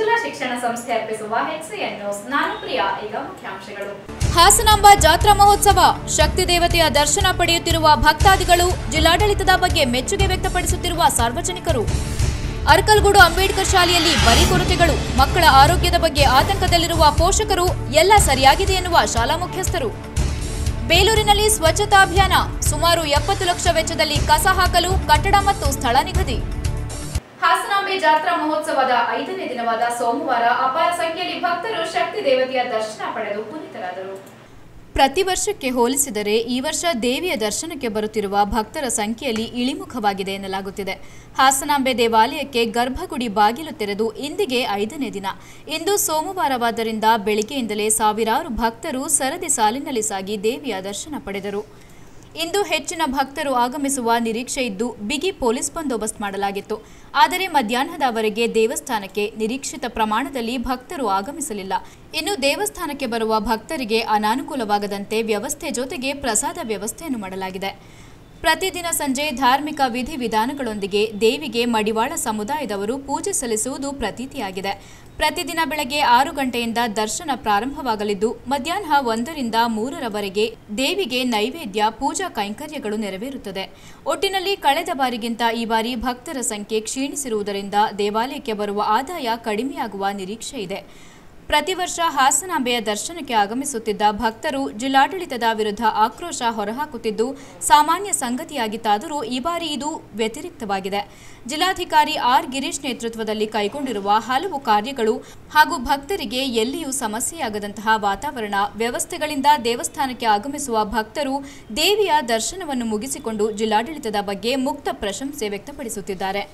ಜಿಲ್ಲಾ ಶಿಕ್ಷಣ ಸಂಸ್ಥೆ ಅರ್ಪಿಸುವ ಎನ್ ನ್ಯೂಸ್ ನಾನು ಪ್ರಿಯಾ ಈಗ ಮುಖ್ಯಾಂಶಗಳು ಹಾಸನಾಂಬ ಜಾತ್ರಾ ಮಹೋತ್ಸವ ಶಕ್ತಿ ದೇವತೆಯ ದರ್ಶನ ಪಡೆಯುತ್ತಿರುವ ಭಕ್ತಾದಿಗಳು ಜಿಲ್ಲಾಡಳಿತದ ಬಗ್ಗೆ ಮೆಚ್ಚುಗೆ ವ್ಯಕ್ತಪಡಿಸುತ್ತಿರುವ ಸಾರ್ವಜನಿಕರು ಅರ್ಕಲ್ಗೂಡು ಅಂಬೇಡ್ಕರ್ ಶಾಲೆಯಲ್ಲಿ ಬರೀ ಕೊರತೆಗಳು ಮಕ್ಕಳ ಆರೋಗ್ಯದ ಬಗ್ಗೆ ಆತಂಕದಲ್ಲಿರುವ ಪೋಷಕರು ಎಲ್ಲ ಸರಿಯಾಗಿದೆ ಎನ್ನುವ ಶಾಲಾ ಮುಖ್ಯಸ್ಥರು ಬೇಲೂರಿನಲ್ಲಿ ಸ್ವಚ್ಛತಾ ಅಭಿಯಾನ ಸುಮಾರು ಎಪ್ಪತ್ತು ಲಕ್ಷ ವೆಚ್ಚದಲ್ಲಿ ಕಸ ಹಾಕಲು ಕಟ್ಟಡ ಮತ್ತು ಸ್ಥಳ ನಿಗದಿ ಹಾಸನಾಂಬೆ ಜಾತ್ರಾ ಮಹೋತ್ಸವದ ಐದನೇ ದಿನವಾದ ಸೋಮವಾರ ಅಪಾರ ಸಂಖ್ಯೆಯಲ್ಲಿ ಭಕ್ತರು ಶಕ್ತಿ ದೇವತೆಯ ದರ್ಶನ ಪಡೆದು ಪುನೀತರಾದರು ಪ್ರತಿ ವರ್ಷಕ್ಕೆ ಹೋಲಿಸಿದರೆ ಈ ವರ್ಷ ದೇವಿಯ ದರ್ಶನಕ್ಕೆ ಬರುತ್ತಿರುವ ಭಕ್ತರ ಸಂಖ್ಯೆಯಲ್ಲಿ ಇಳಿಮುಖವಾಗಿದೆ ಎನ್ನಲಾಗುತ್ತಿದೆ ಹಾಸನಾಂಬೆ ದೇವಾಲಯಕ್ಕೆ ಗರ್ಭಗುಡಿ ಬಾಗಿಲು ತೆರೆದು ಇಂದಿಗೆ ಐದನೇ ದಿನ ಇಂದು ಸೋಮವಾರವಾದ್ದರಿಂದ ಬೆಳಿಗ್ಗೆಯಿಂದಲೇ ಸಾವಿರಾರು ಭಕ್ತರು ಸರದಿ ಸಾಲಿನಲ್ಲಿ ಸಾಗಿ ದೇವಿಯ ದರ್ಶನ ಪಡೆದರು ಇಂದು ಹೆಚ್ಚಿನ ಭಕ್ತರು ಆಗಮಿಸುವ ನಿರೀಕ್ಷೆ ಇದ್ದು ಬಿಗಿ ಪೊಲೀಸ್ ಬಂದೋಬಸ್ತ್ ಮಾಡಲಾಗಿತ್ತು ಆದರೆ ಮಧ್ಯಾಹ್ನದವರೆಗೆ ದೇವಸ್ಥಾನಕ್ಕೆ ನಿರೀಕ್ಷಿತ ಪ್ರಮಾಣದಲ್ಲಿ ಭಕ್ತರು ಆಗಮಿಸಲಿಲ್ಲ ಇನ್ನು ದೇವಸ್ಥಾನಕ್ಕೆ ಬರುವ ಭಕ್ತರಿಗೆ ಅನಾನುಕೂಲವಾಗದಂತೆ ವ್ಯವಸ್ಥೆ ಜೊತೆಗೆ ಪ್ರಸಾದ ವ್ಯವಸ್ಥೆಯನ್ನು ಮಾಡಲಾಗಿದೆ ಪ್ರತಿದಿನ ಸಂಜೆ ಧಾರ್ಮಿಕ ವಿಧಿವಿಧಾನಗಳೊಂದಿಗೆ ದೇವಿಗೆ ಮಡಿವಾಳ ಸಮುದಾಯದವರು ಪೂಜೆ ಸಲ್ಲಿಸುವುದು ಪ್ರತೀತಿಯಾಗಿದೆ ಪ್ರತಿದಿನ ಬೆಳಗ್ಗೆ ಆರು ಗಂಟೆಯಿಂದ ದರ್ಶನ ಪ್ರಾರಂಭವಾಗಲಿದ್ದು ಮಧ್ಯಾಹ್ನ ಒಂದರಿಂದ ಮೂರರವರೆಗೆ ದೇವಿಗೆ ನೈವೇದ್ಯ ಪೂಜಾ ಕೈಂಕರ್ಯಗಳು ನೆರವೇರುತ್ತದೆ ಒಟ್ಟಿನಲ್ಲಿ ಕಳೆದ ಬಾರಿಗಿಂತ ಈ ಬಾರಿ ಭಕ್ತರ ಸಂಖ್ಯೆ ಕ್ಷೀಣಿಸಿರುವುದರಿಂದ ದೇವಾಲಯಕ್ಕೆ ಬರುವ ಆದಾಯ ಕಡಿಮೆಯಾಗುವ ನಿರೀಕ್ಷೆ ಇದೆ ಪ್ರತಿ ವರ್ಷ ಹಾಸನಾಂಬೆಯ ದರ್ಶನಕ್ಕೆ ಆಗಮಿಸುತ್ತಿದ್ದ ಭಕ್ತರು ಜಿಲ್ಲಾಡಳಿತದ ವಿರುದ್ಧ ಆಕ್ರೋಶ ಹೊರಹಾಕುತ್ತಿದ್ದು ಸಾಮಾನ್ಯ ಸಂಗತಿಯಾಗಿತ್ತಾದರೂ ಈ ಬಾರಿ ಇದು ವ್ಯತಿರಿಕ್ತವಾಗಿದೆ ಜಿಲ್ಲಾಧಿಕಾರಿ ಆರ್ ಗಿರೀಶ್ ನೇತೃತ್ವದಲ್ಲಿ ಕೈಗೊಂಡಿರುವ ಹಲವು ಕಾರ್ಯಗಳು ಹಾಗೂ ಭಕ್ತರಿಗೆ ಎಲ್ಲಿಯೂ ಸಮಸ್ಯೆಯಾಗದಂತಹ ವಾತಾವರಣ ವ್ಯವಸ್ಥೆಗಳಿಂದ ದೇವಸ್ಥಾನಕ್ಕೆ ಆಗಮಿಸುವ ಭಕ್ತರು ದೇವಿಯ ದರ್ಶನವನ್ನು ಮುಗಿಸಿಕೊಂಡು ಜಿಲ್ಲಾಡಳಿತದ ಬಗ್ಗೆ ಮುಕ್ತ ಪ್ರಶಂಸೆ ವ್ಯಕ್ತಪಡಿಸುತ್ತಿದ್ದಾರೆ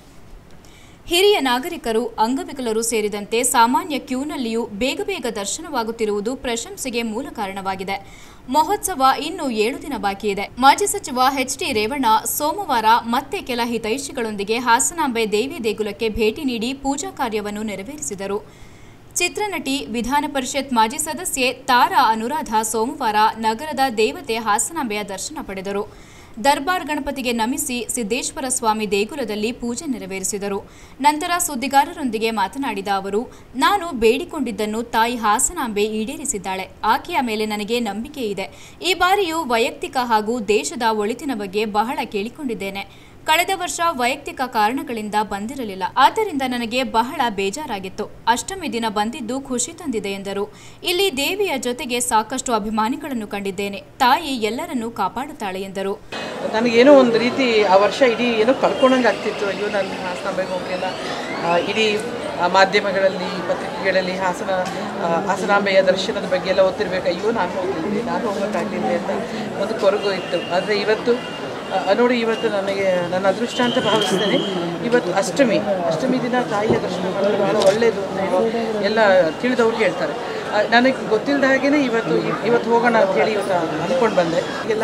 ಹಿರಿಯ ನಾಗರಿಕರು ಅಂಗವಿಕಲರು ಸೇರಿದಂತೆ ಸಾಮಾನ್ಯ ಕ್ಯೂನಲ್ಲಿಯೂ ಬೇಗ ಬೇಗ ದರ್ಶನವಾಗುತ್ತಿರುವುದು ಪ್ರಶಂಸೆಗೆ ಮೂಲ ಕಾರಣವಾಗಿದೆ ಮಹೋತ್ಸವ ಇನ್ನು ಏಳು ದಿನ ಬಾಕಿ ಇದೆ ಮಾಜಿ ಸಚಿವ ಎಚ್ ಡಿ ರೇವಣ್ಣ ಸೋಮವಾರ ಮತ್ತೆ ಕೆಲ ಹಿತೈಷಿಗಳೊಂದಿಗೆ ಹಾಸನಾಂಬೆ ದೇವಿ ದೇಗುಲಕ್ಕೆ ಭೇಟಿ ನೀಡಿ ಪೂಜಾ ಕಾರ್ಯವನ್ನು ನೆರವೇರಿಸಿದರು ಚಿತ್ರನಟಿ ವಿಧಾನ ಪರಿಷತ್ ಮಾಜಿ ಸದಸ್ಯೆ ತಾರಾ ಅನುರಾಧ ಸೋಮವಾರ ನಗರದ ದೇವತೆ ಹಾಸನಾಂಬೆಯ ದರ್ಶನ ಪಡೆದರು ದರ್ಬಾರ್ ಗಣಪತಿಗೆ ನಮಿಸಿ ಸಿದ್ದೇಶ್ವರ ಸ್ವಾಮಿ ದೇಗುಲದಲ್ಲಿ ಪೂಜೆ ನೆರವೇರಿಸಿದರು ನಂತರ ಸುದ್ದಿಗಾರರೊಂದಿಗೆ ಮಾತನಾಡಿದ ಅವರು ನಾನು ಬೇಡಿಕೊಂಡಿದ್ದನ್ನು ತಾಯಿ ಹಾಸನಾಂಬೆ ಈಡೇರಿಸಿದ್ದಾಳೆ ಆಕೆಯ ಮೇಲೆ ನನಗೆ ನಂಬಿಕೆ ಇದೆ ಈ ಬಾರಿಯೂ ವೈಯಕ್ತಿಕ ಹಾಗೂ ದೇಶದ ಒಳಿತಿನ ಬಗ್ಗೆ ಬಹಳ ಕೇಳಿಕೊಂಡಿದ್ದೇನೆ ಕಳೆದ ವರ್ಷ ವೈಯಕ್ತಿಕ ಕಾರಣಗಳಿಂದ ಬಂದಿರಲಿಲ್ಲ ಆದ್ದರಿಂದ ನನಗೆ ಬಹಳ ಬೇಜಾರಾಗಿತ್ತು ಅಷ್ಟಮಿ ದಿನ ಬಂದಿದ್ದು ಖುಷಿ ತಂದಿದೆ ಎಂದರು ಇಲ್ಲಿ ದೇವಿಯ ಜೊತೆಗೆ ಸಾಕಷ್ಟು ಅಭಿಮಾನಿಗಳನ್ನು ಕಂಡಿದ್ದೇನೆ ತಾಯಿ ಎಲ್ಲರನ್ನೂ ಕಾಪಾಡುತ್ತಾಳೆ ಎಂದರು ನನಗೇನೋ ಒಂದು ರೀತಿ ಆ ವರ್ಷ ಇಡೀ ಏನೋ ಕಳ್ಕೊಂಡಂಗೆ ಆಗ್ತಿತ್ತು ಅಯ್ಯೋ ನಾನು ಹಾಸನಾಂಬೆಗೆ ಹೋಗಲಿಲ್ಲ ಇಡೀ ಆ, ಮಾಧ್ಯಮಗಳಲ್ಲಿ ಪತ್ರಿಕೆಗಳಲ್ಲಿ ಹಾಸನ ಆ, ಹಾಸನಾಂಬೆಯ ದರ್ಶನದ ಬಗ್ಗೆ ಎಲ್ಲ ಓದ್ತಿರ್ಬೇಕು ಅಯ್ಯೋ ನಾನು ಹೋಗ್ಲಿಲ್ಲ ನಾನು ಹೋಗೋಕ್ಕಾಗಲಿಲ್ಲ ಅಂತ ಒಂದು ಕೊರಗು ಇತ್ತು ಆದರೆ ಇವತ್ತು ಆ, ನೋಡಿ ಇವತ್ತು ನನಗೆ ನನ್ನ ಅದೃಷ್ಟ ಅಂತ ಭಾವಿಸ್ತೇನೆ ಇವತ್ತು ಅಷ್ಟಮಿ ಅಷ್ಟಮಿ ದಿನ ತಾಯಿಯ ದರ್ಶನ ಮಾಡೋದು ಬಹಳ ಒಳ್ಳೆಯದು ಅಂತ ಹೇಳಿ ಎಲ್ಲ ತಿಳಿದವ್ರು ಹೇಳ್ತಾರೆ ಆ, ನನಗೆ ಗೊತ್ತಿಲ್ಲದ ಹಾಗೇ ಇವತ್ತು ಇವತ್ತು ಹೋಗೋಣ ಅಂತ ಹೇಳಿ ಇವತ್ತು ಅಂದ್ಕೊಂಡು ಬಂದೆ ಎಲ್ಲ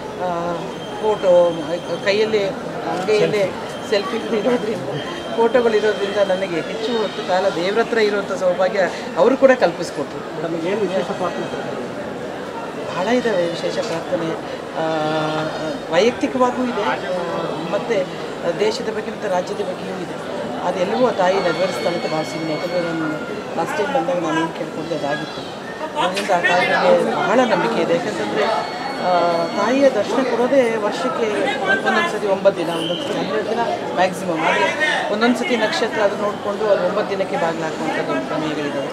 ಫೋಟೋ ಕೈಯಲ್ಲಿ ಅಂಗೈಯಲ್ಲೇ ಸೆಲ್ಫಿ ಇರೋದ್ರಿಂದ ಫೋಟೋಗಳಿರೋದ್ರಿಂದ ನನಗೆ ಹೆಚ್ಚು ಹೊತ್ತು ಕಾಲ ದೇವ್ರ ಹತ್ರ ಇರುವಂಥ ಸೌಭಾಗ್ಯ ಅವರು ಕೂಡ ಕಲ್ಪಿಸ್ಕೊಟ್ರು ನಮಗೇನು ವಿಶೇಷ ಪ್ರಾರ್ಥನೆ ಬಹಳ ಇದ್ದಾವೆ ವಿಶೇಷ ಪ್ರಾರ್ಥನೆ ಆ, ವೈಯಕ್ತಿಕವಾಗೂ ಇದೆ ಮತ್ತು ದೇಶದ ಬಗ್ಗೆ ಮತ್ತು ರಾಜ್ಯದ ಬಗ್ಗೆಯೂ ಇದೆ ಅದೆಲ್ಲವೂ ಆ ತಾಯಿ ನೆರವೇರಿಸ್ತಾಳೆ ಅಂತ ಭಾವಿಸಿದ್ದೀನಿ ಯಾಕಂದರೆ ನಾನು ಲಾಸ್ಟ್ ಟೈಮ್ ಬಂದಾಗ ನಾನು ಏನು ಕೇಳ್ಕೊಂಡೆ ಅದಾಗಿತ್ತು ಅದರಿಂದ ಆ ತಾಯಿ ಬಗ್ಗೆ ಬಹಳ ನಂಬಿಕೆ ಇದೆ ಯಾಕಂತಂದರೆ ತಾಯಿಯ ದರ್ಶನ ಕೊಡೋದೇ ವರ್ಷಕ್ಕೆ ಒಂದೊಂದು ಸತಿ ಒಂಬತ್ತು ದಿನ ಒಂದೊಂದು ಸತಿ ಹನ್ನೆರಡು ದಿನ ಮ್ಯಾಕ್ಸಿಮಮ್ ಆದರೆ ಒಂದೊಂದು ಸತಿ ನಕ್ಷತ್ರ ಅದು ನೋಡಿಕೊಂಡು ಅದು ಒಂಬತ್ತು ದಿನಕ್ಕೆ ಬಾಗಿಲು ಹಾಕುವಂಥದ್ದು ಸಮಯಗಳಿದ್ದಾವೆ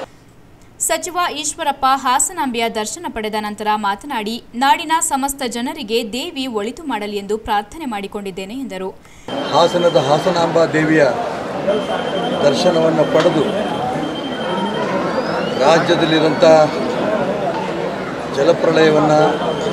ಸಚಿವ ಈಶ್ವರಪ್ಪ ಹಾಸನಾಂಬೆಯ ದರ್ಶನ ಪಡೆದ ನಂತರ ಮಾತನಾಡಿ ನಾಡಿನ ಸಮಸ್ತ ಜನರಿಗೆ ದೇವಿ ಒಳಿತು ಮಾಡಲಿ ಎಂದು ಪ್ರಾರ್ಥನೆ ಮಾಡಿಕೊಂಡಿದ್ದೇನೆ ಎಂದರು ಹಾಸನದ ಹಾಸನಾಂಬ ದೇವಿಯ ದರ್ಶನವನ್ನು ಪಡೆದು ರಾಜ್ಯದಲ್ಲಿರೋಂಥ ಜಲಪ್ರಳಯವನ್ನು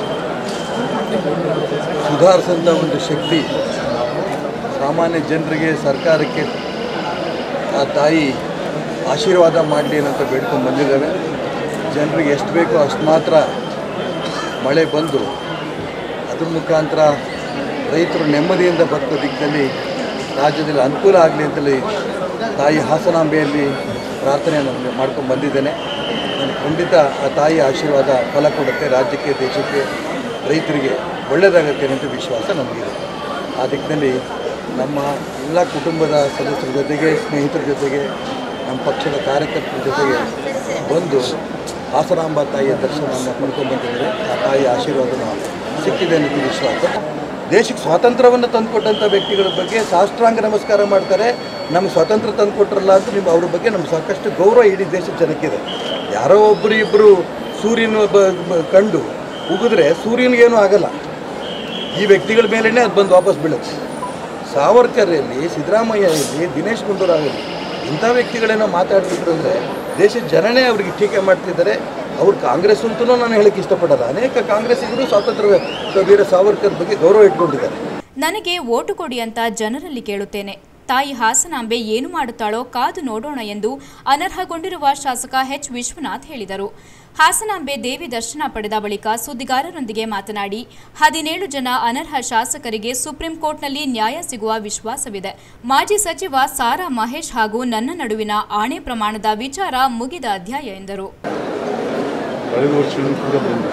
ಸುಧಾರಿಸೋಂಥ ಒಂದು ಶಕ್ತಿ ಸಾಮಾನ್ಯ ಜನರಿಗೆ ಸರ್ಕಾರಕ್ಕೆ ಆ ತಾಯಿ ಆಶೀರ್ವಾದ ಮಾಡಲಿ ಅಂತ ಬೇಡ್ಕೊಂಡು ಬಂದಿದ್ದೇವೆ ಜನರಿಗೆ ಎಷ್ಟು ಬೇಕೋ ಅಷ್ಟು ಮಾತ್ರ ಮಳೆ ಬಂದು ಅದ್ರ ಮುಖಾಂತರ ರೈತರು ನೆಮ್ಮದಿಯಿಂದ ಬದುಕೋ ದಿಕ್ಕಿನಲ್ಲಿ ರಾಜ್ಯದಲ್ಲಿ ಅನುಕೂಲ ಆಗಲಿ ಅಂತೇಳಿ ತಾಯಿ ಹಾಸನಾಂಬೆಯಲ್ಲಿ ಪ್ರಾರ್ಥನೆಯನ್ನು ಮಾಡ್ಕೊಂಡು ಬಂದಿದ್ದೇನೆ ನಾನು ಖಂಡಿತ ಆ ತಾಯಿಯ ಆಶೀರ್ವಾದ ಫಲ ಕೊಡುತ್ತೆ ರಾಜ್ಯಕ್ಕೆ ದೇಶಕ್ಕೆ ರೈತರಿಗೆ ಒಳ್ಳೆಯದಾಗುತ್ತೆ ಅಂತ ವಿಶ್ವಾಸ ನಮಗಿದೆ ಆ ದಿಕ್ಕಿನಲ್ಲಿ ನಮ್ಮ ಎಲ್ಲ ಕುಟುಂಬದ ಸದಸ್ಯರ ಜೊತೆಗೆ ಸ್ನೇಹಿತರ ಜೊತೆಗೆ ನಮ್ಮ ಪಕ್ಷದ ಕಾರ್ಯಕರ್ತರ ಜೊತೆಗೆ ಬಂದು ಹಾಸನಾಂಬ ತಾಯಿಯ ದರ್ಶನವನ್ನು ಪಡ್ಕೊಂಡ್ಬಂದಿದ್ದಾರೆ ಆ ತಾಯಿಯ ಆಶೀರ್ವಾದನ ಸಿಕ್ಕಿದೆ ಅನ್ನೋದು ವಿಶ್ವಾಸ ದೇಶಕ್ಕೆ ಸ್ವಾತಂತ್ರ್ಯವನ್ನು ತಂದುಕೊಟ್ಟಂಥ ವ್ಯಕ್ತಿಗಳ ಬಗ್ಗೆ ಸಾಷ್ಟಾಂಗ ನಮಸ್ಕಾರ ಮಾಡ್ತಾರೆ ನಮ್ಗೆ ಸ್ವಾತಂತ್ರ್ಯ ತಂದುಕೊಟ್ರಲ್ಲ ಅಂತ ನಿಮ್ಮ ಅವ್ರ ಬಗ್ಗೆ ನಮ್ಗೆ ಸಾಕಷ್ಟು ಗೌರವ ಇಡೀ ದೇಶದ ಜನಕ್ಕಿದೆ ಯಾರೋ ಒಬ್ಬರು ಇಬ್ಬರು ಸೂರ್ಯನ ಬ- ಬ- ಕಂಡು ಉಗಿದ್ರೆ ಸೂರ್ಯನಿಗೇನೂ ಆಗಲ್ಲ ಈ ವ್ಯಕ್ತಿಗಳ ಮೇಲೇ ಅದು ಬಂದು ವಾಪಸ್ ಬೀಳುತ್ತೆ ಸಾವರ್ಕರ್ ಇರಲಿ ಸಿದ್ದರಾಮಯ್ಯ ಇರಲಿ ದಿನೇಶ್ ಗುಂಡೂರಾವ್ ಇರಲಿ ಇಂಥ ವ್ಯಕ್ತಿಗಳೇನೋ ಮಾತಾಡ್ತಿದ್ರು ಅಂದರೆ ದೇಶದ ಜನನೇ ಅವರಿಗೆ ಟೀಕೆ ಮಾಡ್ತಿದ್ದಾರೆ ಅವ್ರು ಕಾಂಗ್ರೆಸ್ ಅಂತೂ ನಾನು ಹೇಳಕ್ಕೆ ಇಷ್ಟಪಡಲ್ಲ ಅನೇಕ ಕಾಂಗ್ರೆಸ್ಸಿಗರು ಸ್ವಾತಂತ್ರ್ಯ ವೀರ ಸಾವರ್ಕರ್ ಬಗ್ಗೆ ಗೌರವ ಇಟ್ಕೊಂಡಿದ್ದಾರೆ ನನಗೆ ಓಟು ಕೊಡಿ ಅಂತ ಜನರಲ್ಲಿ ಕೇಳುತ್ತೇನೆ ತಾಯಿ ಹಾಸನಾಂಬೆ ಏನು ಮಾಡುತ್ತಾಳೋ ಕಾದು ನೋಡೋಣ ಎಂದು ಅನರ್ಹಗೊಂಡಿರುವ ಶಾಸಕ ಎಚ್ ವಿಶ್ವನಾಥ್ ಹೇಳಿದರು ಹಾಸನಾಂಬೆ ದೇವಿ ದರ್ಶನ ಪಡೆದ ಬಳಿಕ ಸುದ್ದಿಗಾರರೊಂದಿಗೆ ಮಾತನಾಡಿ ಹದಿನೇಳು ಜನ ಅನರ್ಹ ಶಾಸಕರಿಗೆ ಸುಪ್ರೀಂ ಕೋರ್ಟ್ನಲ್ಲಿ ನ್ಯಾಯ ಸಿಗುವ ವಿಶ್ವಾಸವಿದೆ ಮಾಜಿ ಸಚಿವ ಸಾರಾ ಮಹೇಶ್ ಹಾಗೂ ನನ್ನ ನಡುವಿನ ಆಣೆ ಪ್ರಮಾಣದ ವಿಚಾರ ಮುಗಿದ ಅಧ್ಯಾಯ ಎಂದರು ಕಳೆದ ವರ್ಷವೂ ಕೂಡ ಬಂದು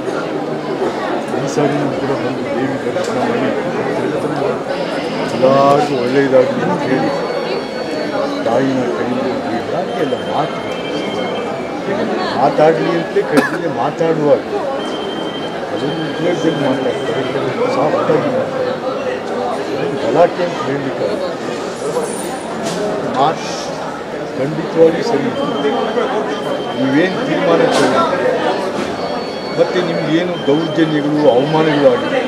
ಈ ಸಾರಿನೂ ಕೂಡ ಬಂದು ದೇವಿ ದರ್ಶನ ಮಾಡಿ ಎಲ್ಲರಿಗೂ ಒಳ್ಳೆಯದಾಗಲಿ ಅಂತ ಹೇಳಿ ತಾಯಿನ ಕೈಯಿಂದ ಎಲ್ಲ ಮಾತು ಮಾತಾಡಲಿ ಅಂತಲೇ ಕೈಯಲ್ಲಿ ಮಾತಾಡುವಾಗ ಅದೊಂದು ಉದ್ಯೋಗದಲ್ಲಿ ಮಾತಾಡ್ತಾರೆ ಕೆಲವರು ಸಾಫ್ಟಾಗಿ ಮಾತಾಡ್ತಾರೆ ಅದೊಂದು ಗಲಾಟೆ ಅಂತ ಹೇಳಲಿಕ್ಕೆ ಮಾತು ಖಂಡಿತವಾಗಿ ಸರಿ ಇದೆ. ನೀವೇನು ತೀರ್ಮಾನ ತಗೊಂಡ್ರಿ ಮತ್ತು ನಿಮಗೇನು ದೌರ್ಜನ್ಯಗಳು ಅವಮಾನಗಳು ಆಗಿದೆ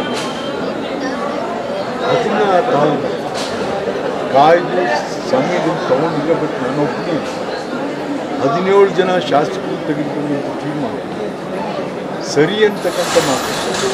ಅದನ್ನು ತಾವು ಕಾಯ್ದು ಸಮಯದಲ್ಲಿ ತಗೊಂಡಿಲ್ಲ ಬಟ್ ನಾನೊಬ್ಬನೇ ಹದಿನೇಳು ಜನ ಶಾಸಕರು ತೆಗೆದುಕೊಂಡಂಥ ತೀರ್ಮಾನ ಸರಿ ಅಂತಕ್ಕಂಥ ಮಾತು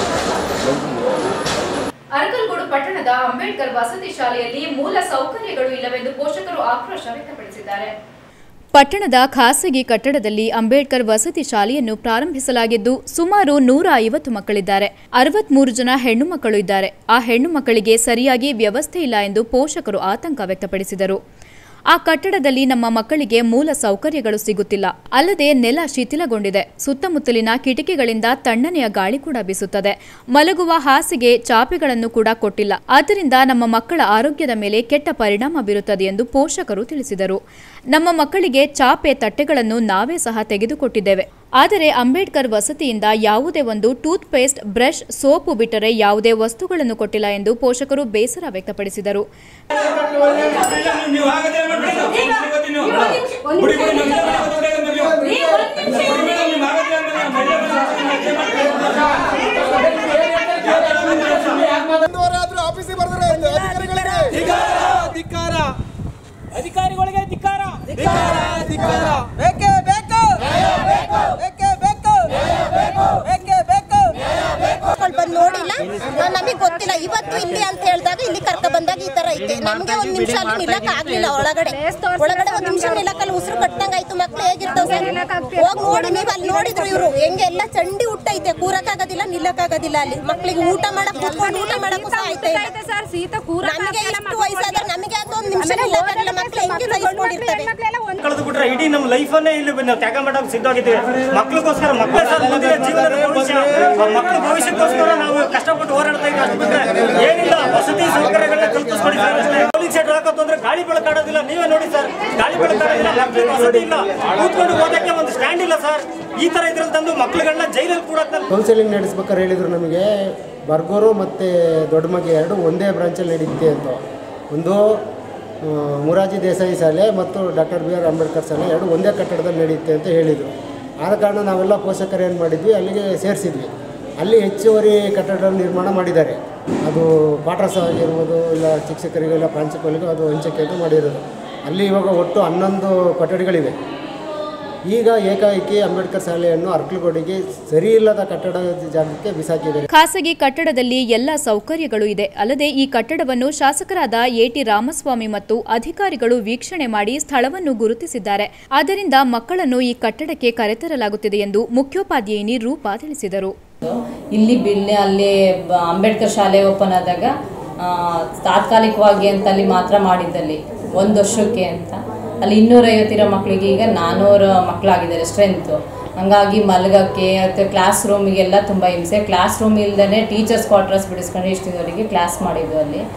ಅರಕಲ್ಗೂಡು ಪಟ್ಟಣದ ಅಂಬೇಡ್ಕರ್ ವಸತಿ ಶಾಲೆಯಲ್ಲಿ ಮೂಲ ಸೌಕರ್ಯಗಳು ಇಲ್ಲವೆಂದು ಪೋಷಕರು ಆಕ್ರೋಶ ವ್ಯಕ್ತಪಡಿಸಿದ್ದಾರೆ ಪಟ್ಟಣದ ಖಾಸಗಿ ಕಟ್ಟಡದಲ್ಲಿ ಅಂಬೇಡ್ಕರ್ ವಸತಿ ಶಾಲೆಯನ್ನು ಪ್ರಾರಂಭಿಸಲಾಗಿದ್ದು ಸುಮಾರು ನೂರ ಐವತ್ತು ಮಕ್ಕಳಿದ್ದಾರೆ ಅರವತ್ಮೂರು ಜನ ಹೆಣ್ಣು ಮಕ್ಕಳು ಇದ್ದಾರೆ ಆ ಹೆಣ್ಣು ಮಕ್ಕಳಿಗೆ ಸರಿಯಾಗಿ ವ್ಯವಸ್ಥೆ ಇಲ್ಲ ಎಂದು ಪೋಷಕರು ಆತಂಕ ವ್ಯಕ್ತಪಡಿಸಿದರು ಆ ಕಟ್ಟಡದಲ್ಲಿ ನಮ್ಮ ಮಕ್ಕಳಿಗೆ ಮೂಲ ಸೌಕರ್ಯಗಳು ಸಿಗುತ್ತಿಲ್ಲ ಅಲ್ಲದೆ ನೆಲ ಶಿಥಿಲಗೊಂಡಿದೆ ಸುತ್ತಮುತ್ತಲಿನ ಕಿಟಕಿಗಳಿಂದ ತಣ್ಣನೆಯ ಗಾಳಿ ಕೂಡ ಬೀಸುತ್ತದೆ ಮಲಗುವ ಹಾಸಿಗೆ ಚಾಪೆಗಳನ್ನು ಕೂಡ ಕೊಟ್ಟಿಲ್ಲ ಆದ್ದರಿಂದ ನಮ್ಮ ಮಕ್ಕಳ ಆರೋಗ್ಯದ ಮೇಲೆ ಕೆಟ್ಟ ಪರಿಣಾಮ ಬೀರುತ್ತದೆ ಎಂದು ಪೋಷಕರು ತಿಳಿಸಿದರು ನಮ್ಮ ಮಕ್ಕಳಿಗೆ ಚಾಪೆ ತಟ್ಟೆಗಳನ್ನು ನಾವೇ ಸಹ ತೆಗೆದುಕೊಟ್ಟಿದ್ದೇವೆ ಆದರೆ ಅಂಬೇಡ್ಕರ್ ವಸತಿಯಿಂದ ಯಾವುದೇ ಒಂದು ಟೂತ್ ಪೇಸ್ಟ್ ಬ್ರಷ್ ಸೋಪು ಬಿಟ್ಟರೆ ಯಾವುದೇ ವಸ್ತುಗಳನ್ನು ಕೊಟ್ಟಿಲ್ಲ ಎಂದು ಪೋಷಕರು ಬೇಸರ ವ್ಯಕ್ತಪಡಿಸಿದರು ನೀವು ಹಾಗಾದ್ರೆ ಮಾಡ್ಬಿಡಿ. ಇವತ್ತಿನ ಬುಡಿ ಬುಡಿ ನಮ್ಮ ಜೊತೆ ಮಾತಾಡೋದು ನೀವು. ಬುಡಿ ಬುಡಿ ನೀವು ಹಾಗಾದ್ರೆ ಮಾಡ್ಬಿಡಿ. ಮಹಿಳೆ ಬಂದು ಅಧಿಕಾರಿಗಳಿಗೆ ಧಿಕ್ಕಾರ ಬೇಕೇ ಬೇಕು ಬೇಕೇ ಬೇಕು ಬೇಕೇ ಬೇಕು ಮಕ್ಕಳು ಬಂದು ನೋಡಿಲ್ಲ ನಮಗೆ ಗೊತ್ತಿಲ್ಲ ಇವತ್ತು ಇಲ್ಲಿ ಅಂತ ಹೇಳಿದಾಗ ಇಲ್ಲಿ ಕರ್ಕ ಬಂದಾಗ ಈ ತರ ಐತೆ ನಮ್ಗೆ ಒಂದ್ ನಿಮಿಷ ಅಲ್ಲಿ ನಿಲ್ಲಕ್ ಆಗ್ಲಿಲ್ಲ ಒಳಗಡೆ ಒಳಗಡೆ ಒಂದ್ ನಿಮಿಷ ನಿಲ್ಲಕ್ಕಲ್ಲಿ ಉಸಿರು ಕಟ್ಟಂಗ ಆಯ್ತು ಮಕ್ಳು ಹೇಗಿರ್ತಾವ ಸರ್ ಹೋಗಿ ನೋಡಿ ನೀವು ಅಲ್ಲಿ ನೋಡಿದ್ರು ಇವರು ಹೆಂಗೆ ಎಲ್ಲ ಚಂಡಿ ಹುಟ್ಟೈತೆ ಕೂರಕ್ಕಾಗೋದಿಲ್ಲ ನಿಲ್ಲಕ್ಕಾಗೋದಿಲ್ಲ ಅಲ್ಲಿ ಮಕ್ಳಿಗೆ ಊಟ ಮಾಡಕ್ ಕೂತ್ಕೊಂಡು ಊಟ ಮಾಡಕ್ಕೂ ಸಹ ಆಯ್ತಾ ಇಲ್ಲ ನಮಗೆ ಇಷ್ಟು ವಯಸ್ಸಾದ್ರೆ ನಮಗೆ ಅದು ಒಂದ್ ನಿಮಿಷ ನಿಲ್ಲಕ್ಕಾಗಲ್ಲ ಮಕ್ಳು ಹೆಂಗೆ ಸಹಿಸ್ಕೊಂಡಿರ್ತವೆ ಕಳೆದು ಬಿಟ್ರೆ ಇಡೀ ನಮ್ಮ ಲೈಫನ್ನೇ ಇಲ್ಲಿ ನಾವು ತ್ಯಾಗ ಮಾಡಕ್ ಸಿದ್ಧವಾಗಿದ್ದೀವಿ ಮಕ್ಳಿಗೋಸ್ಕರ ಮಕ್ಕಳೇ ಸರ್ ಮುಂದಿನ ಜೀವನದ ಭವಿಷ್ಯ ಆ ಮಕ್ಕಳ ಭವಿಷ್ಯಕ್ಕೋಸ್ಕರ ನಾವು ಕಷ್ಟಪಟ್ಟು ಹೋರಾಡ್ತಾ ಇದ್ದೀವಿ ಅಷ್ಟು ಬಿಟ್ರೆ ಏನಿಲ್ಲ ವಸತಿ ಸೌಕರ್ಯಗಳನ್ನ ಕಲ್ಪಿಸ್ಕೊಡಿ ಸರ್ ಅಷ್ಟೇ ಪೊಲೀಸ್ ಸೆಟ್ ಹಾಕೋದು ಅಂದ್ರೆ ಗಾಳಿ ಬೆಳಕಾಡೋದಿಲ್ಲ ನೀವೇ ನೋಡಿ ಸರ್ ಗಾಳಿ ಬೆಳಕಾಡೋದಿಲ್ಲ ಮಕ್ಳಿಗೆ ವಸತಿ ಇಲ್ಲ ಕೂತ್ಕೊಂಡು ಓದಕ್ಕೆ ಒಂದು ಸ್ಟ್ಯಾಂಡ್ ಇಲ್ಲ ಸರ್ ಈ ತರ ಇದ್ರಲ್ಲಿ ತಂದು ಮಕ್ಳುಗಳನ್ನ ಜೈಲಲ್ಲಿ ಕೂಡ ಕೌನ್ಸಿಲಿಂಗ್ ನಡೆಸ್ಬೇಕಾದ್ರೆ ಹೇಳಿದರು ನಮಗೆ ಬರ್ಗೋರು ಮತ್ತು ದೊಡ್ಡಮಗೆ ಎರಡು ಒಂದೇ ಬ್ರಾಂಚಲ್ಲಿ ನಡೀತೆ ಅಂತ ಒಂದು ಆ, ಮುರಾರ್ಜಿ ದೇಸಾಯಿ ಶಾಲೆ ಮತ್ತು ಡಾಕ್ಟರ್ ಬಿ ಆರ್ ಅಂಬೇಡ್ಕರ್ ಶಾಲೆ ಎರಡು ಒಂದೇ ಕಟ್ಟಡದಲ್ಲಿ ನಡೆಯುತ್ತೆ ಅಂತ ಹೇಳಿದರು ಆದ ಕಾರಣ ನಾವೆಲ್ಲ ಪೋಷಕರು ಏನು ಮಾಡಿದ್ವಿ ಅಲ್ಲಿಗೆ ಸೇರಿಸಿದ್ವಿ ಅಲ್ಲಿ ಹೆಚ್ಚುವರಿ ಕಟ್ಟಡ ನಿರ್ಮಾಣ ಮಾಡಿದ್ದಾರೆ ಅದು ಪಾಠಸ ಆಗಿರ್ಬೋದು ಇಲ್ಲ ಶಿಕ್ಷಕರಿಗೆಲ್ಲ ಪ್ರಾಂಶುಪಾಲಿಗೂ ಅದು ಹಂಚಿಕೆ ಅಂತ ಮಾಡಿರೋದು ಅಲ್ಲಿ ಇವಾಗ ಒಟ್ಟು ಹನ್ನೊಂದು ಕೊಠಡಿಗಳಿವೆ ಈಗ ಏಕಾಏಕಿ ಅಂಬೇಡ್ಕರ್ ಶಾಲೆಯನ್ನು ಅರ್ಕಲಗೋಡಿಗೆ ಸರಿ ಇಲ್ಲದ ಕಟ್ಟಡ ಜಾಗಕ್ಕೆ ಬಿಸಾಕಿದ್ದಾರೆ ಖಾಸಗಿ ಕಟ್ಟಡದಲ್ಲಿ ಎಲ್ಲ ಸೌಕರ್ಯಗಳು ಇದೆ ಅಲ್ಲದೆ ಈ ಕಟ್ಟಡವನ್ನು ಶಾಸಕರಾದ ಎಟಿ ರಾಮಸ್ವಾಮಿ ಮತ್ತು ಅಧಿಕಾರಿಗಳು ವೀಕ್ಷಣೆ ಮಾಡಿ ಸ್ಥಳವನ್ನು ಗುರುತಿಸಿದ್ದಾರೆ ಆದ್ದರಿಂದ ಮಕ್ಕಳನ್ನು ಈ ಕಟ್ಟಡಕ್ಕೆ ಕರೆತರಲಾಗುತ್ತಿದೆ ಎಂದು ಮುಖ್ಯೋಪಾಧ್ಯಾಯಿನಿ ರೂಪಾ ತಿಳಿಸಿದರು ಇಲ್ಲಿ ಬಿಲ್ಲೆ ಅಲ್ಲಿ ಬ- ಅಂಬೇಡ್ಕರ್ ಶಾಲೆ ಓಪನ್ ಆದಾಗ ಆ, ತಾತ್ಕಾಲಿಕವಾಗಿ ಅಂತ ಅಲ್ಲಿ ಮಾತ್ರ ಮಾಡಿದ್ದಲ್ಲಿ ಒಂದು ವರ್ಷಕ್ಕೆ ಅಂತ ಅಲ್ಲಿ ಇನ್ನೂರೈವತ್ತಿರೋ ಮಕ್ಕಳಿಗೆ ಈಗ ನಾನ್ನೂರು ಮಕ್ಕಳಾಗಿದ್ದಾರೆ ಸ್ಟ್ರೆಂತು ಹಂಗಾಗಿ ಮಲಗಕ್ಕೆ ಮತ್ತು ಕ್ಲಾಸ್ ರೂಮಿಗೆಲ್ಲ ತುಂಬ ಹಿಂಸೆ ಕ್ಲಾಸ್ ರೂಮ್ ಇಲ್ದೇ ಟೀಚರ್ಸ್ ಕ್ವಾರ್ಟರ್ಸ್ ಬಿಡಿಸ್ಕೊಂಡು ಇಷ್ಟಿದವರೆಗೆ ಕ್ಲಾಸ್ ಮಾಡಿದ್ದು ಅಲ್ಲಿ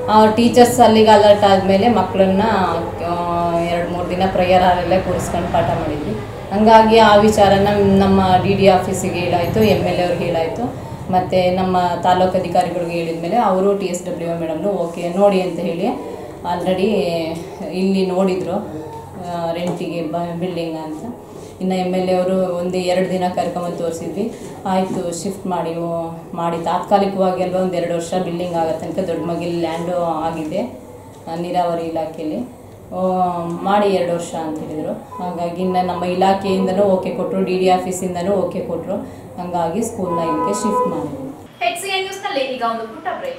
ಅವ್ರ ಟೀಚರ್ಸ್ ಅಲ್ಲಿಗೆ ಅಲರ್ಟ್ ಆದಮೇಲೆ ಮಕ್ಕಳನ್ನ ಎರಡು ಮೂರು ದಿನ ಪ್ರೇಯರ್ ಹಾಲೆಲ್ಲ ಕೂರಿಸ್ಕೊಂಡು ಪಾಠ ಮಾಡಿದ್ವಿ ಹಂಗಾಗಿ ಆ ವಿಚಾರನ ನಮ್ಮ ಡಿ ಡಿ ಆಫೀಸಿಗೆ ಹೇಳಾಯಿತು ಎಮ್ ಎಲ್ ಎ ಅವ್ರಿಗೆ ಹೇಳಾಯಿತು ಮತ್ತು ನಮ್ಮ ತಾಲೂಕು ಅಧಿಕಾರಿಗಳಿಗೆ ಹೇಳಿದ ಮೇಲೆ ಅವರು ಟಿ ಎಸ್ ಡಬ್ಲ್ಯೂ ಮೇಡಮ್ನು ಓಕೆ ನೋಡಿ ಅಂತ ಹೇಳಿ ಆಲ್ರೆಡಿ ಇಲ್ಲಿ ನೋಡಿದರು ರೆಂಟಿಗೆ ಬ ಬಿಲ್ಡಿಂಗ್ ಅಂತ ಇನ್ನು ಎಮ್ ಎಲ್ ಎ ಅವರು ಒಂದು ಎರಡು ದಿನ ಕರ್ಕೊಂಬಂದು ತೋರಿಸಿದ್ವಿ ಆಯಿತು ಶಿಫ್ಟ್ ಮಾಡಿ ಓ- ಮಾಡಿ ತಾತ್ಕಾಲಿಕವಾಗಿ ಅಲ್ವಾ ಒಂದು ಎರಡು ವರ್ಷ ಬಿಲ್ಡಿಂಗ್ ಆಗೋ ತನಕ ದೊಡ್ಡ ಮಗಿಲಿ ಲ್ಯಾಂಡು ಆಗಿದೆ ಆ, ನೀರಾವರಿ ಇಲಾಖೆಯಲ್ಲಿ ಓ, ಮಾಡಿ ಎರಡು ವರ್ಷ ಅಂತ ಹೇಳಿದರು ಹಾಗಾಗಿ ಇನ್ನು ನಮ್ಮ ಇಲಾಖೆಯಿಂದನೂ ಓಕೆ ಕೊಟ್ಟರು ಡಿ ಡಿ ಆಫೀಸಿಂದನೂ ಓಕೆ ಕೊಟ್ಟರು ಹಾಗಾಗಿ ಸ್ಕೂಲ್ನ ಇದಕ್ಕೆ ಶಿಫ್ಟ್ ಮಾಡಿದ್ವಿ ಎಚ್ಸಿಎನ್ ನ್ಯೂಸ್ನಲ್ಲಿ ಈಗ ಒಂದು ಪುಟ್ಟ ಬ್ರೇಕ್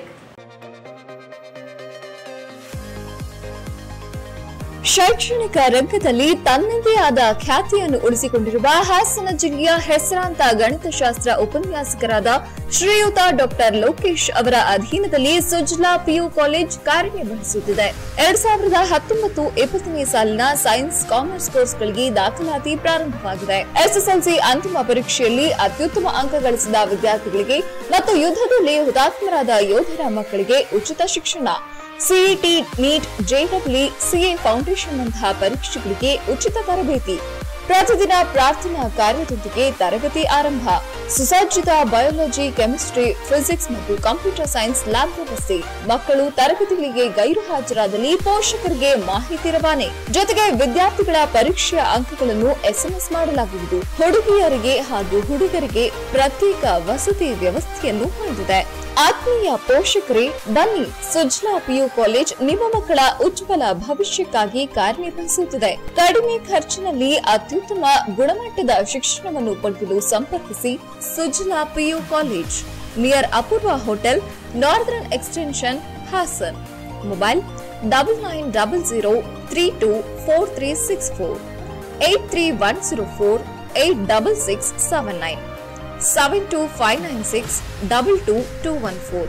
ಶೈಕ್ಷಣಿಕ ರಂಗದಲ್ಲಿ ತನ್ನದೇ ಆದ ಖ್ಯಾತಿಯನ್ನು ಉಳಿಸಿಕೊಂಡಿರುವ ಹಾಸನ ಜಿಲ್ಲೆಯ ಹೆಸರಾಂತ ಗಣಿತಶಾಸ್ತ್ರ ಉಪನ್ಯಾಸಕರಾದ ಶ್ರೀಯುತ ಡಾಕ್ಟರ್ ಲೋಕೇಶ್ ಅವರ ಅಧೀನದಲ್ಲಿ ಸುಜ್ಲಾ ಪಿಯು ಕಾಲೇಜ್ ಕಾರ್ಯನಿರ್ವಹಿಸುತ್ತಿದೆ ಎರಡ್ ಸಾವಿರದ ಹತ್ತೊಂಬತ್ತು ಇಪ್ಪತ್ತನೇ ಸಾಲಿನ ಸೈನ್ಸ್ ಕಾಮರ್ಸ್ ಕೋರ್ಸ್ಗಳಿಗೆ ದಾಖಲಾತಿ ಪ್ರಾರಂಭವಾಗಿದೆ ಎಸ್ಎಸ್ಎಲ್ಸಿ ಅಂತಿಮ ಪರೀಕ್ಷೆಯಲ್ಲಿ ಅತ್ಯುತ್ತಮ ಅಂಕ ಗಳಿಸಿದ ವಿದ್ಯಾರ್ಥಿಗಳಿಗೆ ಮತ್ತು ಯುದ್ಧದಲ್ಲಿ ಹುತಾತ್ಮರಾದ ಯೋಧರ ಮಕ್ಕಳಿಗೆ ಉಚಿತ ಶಿಕ್ಷಣ ಸಿಇಟಿ ನೀಟ್ ಜೆಡಬ್ಲ್ಯೂ ಸಿಎ ಫೌಂಡೇಶನ್ ನಂತಹ ಪರೀಕ್ಷೆಗಳಿಗೆ ಉಚಿತ ತರಬೇತಿ ಪ್ರತಿದಿನ ಪ್ರಾರ್ಥನಾ ಕಾರ್ಯದೊಂದಿಗೆ ತರಗತಿ ಆರಂಭ ಸುಸಜ್ಜಿತ ಬಯಾಲಜಿ ಕೆಮಿಸ್ಟ್ರಿ ಫಿಸಿಕ್ಸ್ ಮತ್ತು ಕಂಪ್ಯೂಟರ್ ಸೈನ್ಸ್ ಲ್ಯಾಬ್ ವ್ಯವಸ್ಥೆ ಮಕ್ಕಳು ತರಗತಿಗಳಿಗೆ ಗೈರು ಹಾಜರಾದಲ್ಲಿ ಪೋಷಕರಿಗೆ ಮಾಹಿತಿ ರವಾನೆ ಜೊತೆಗೆ ವಿದ್ಯಾರ್ಥಿಗಳ ಪರೀಕ್ಷೆಯ ಅಂಕಗಳನ್ನು ಎಸ್ಎಂಎಸ್ ಮಾಡಲಾಗುವುದು ಹುಡುಗಿಯರಿಗೆ ಹಾಗೂ ಹುಡುಗರಿಗೆ ಪ್ರತ್ಯೇಕ ವಸತಿ ವ್ಯವಸ್ಥೆಯನ್ನು ಹೊಂದಿದೆ ಆತ್ಮೀಯ ಪೋಷಕರೇ ಬನ್ನಿ ಸುಜ್ಲಾ ಪಿಯು ಕಾಲೇಜ್ ನಿಮ್ಮ ಮಕ್ಕಳ ಉಜ್ವಲ ಭವಿಷ್ಯಕ್ಕಾಗಿ ಕಾರ್ಯನಿರ್ವಹಿಸುತ್ತಿದೆ ಕಡಿಮೆ ಖರ್ಚಿನಲ್ಲಿ ಅತ್ಯುತ್ತಮ ಗುಣಮಟ್ಟದ ಶಿಕ್ಷಣವನ್ನು ಪಡೆಯಲು ಸಂಪರ್ಕಿಸಿ Sujla PU college near Apoorva hotel northern extension Hassan mobile double nine double zero three two four three six four eight three one zero four eight double six seven nine seven two five nine six double two two one four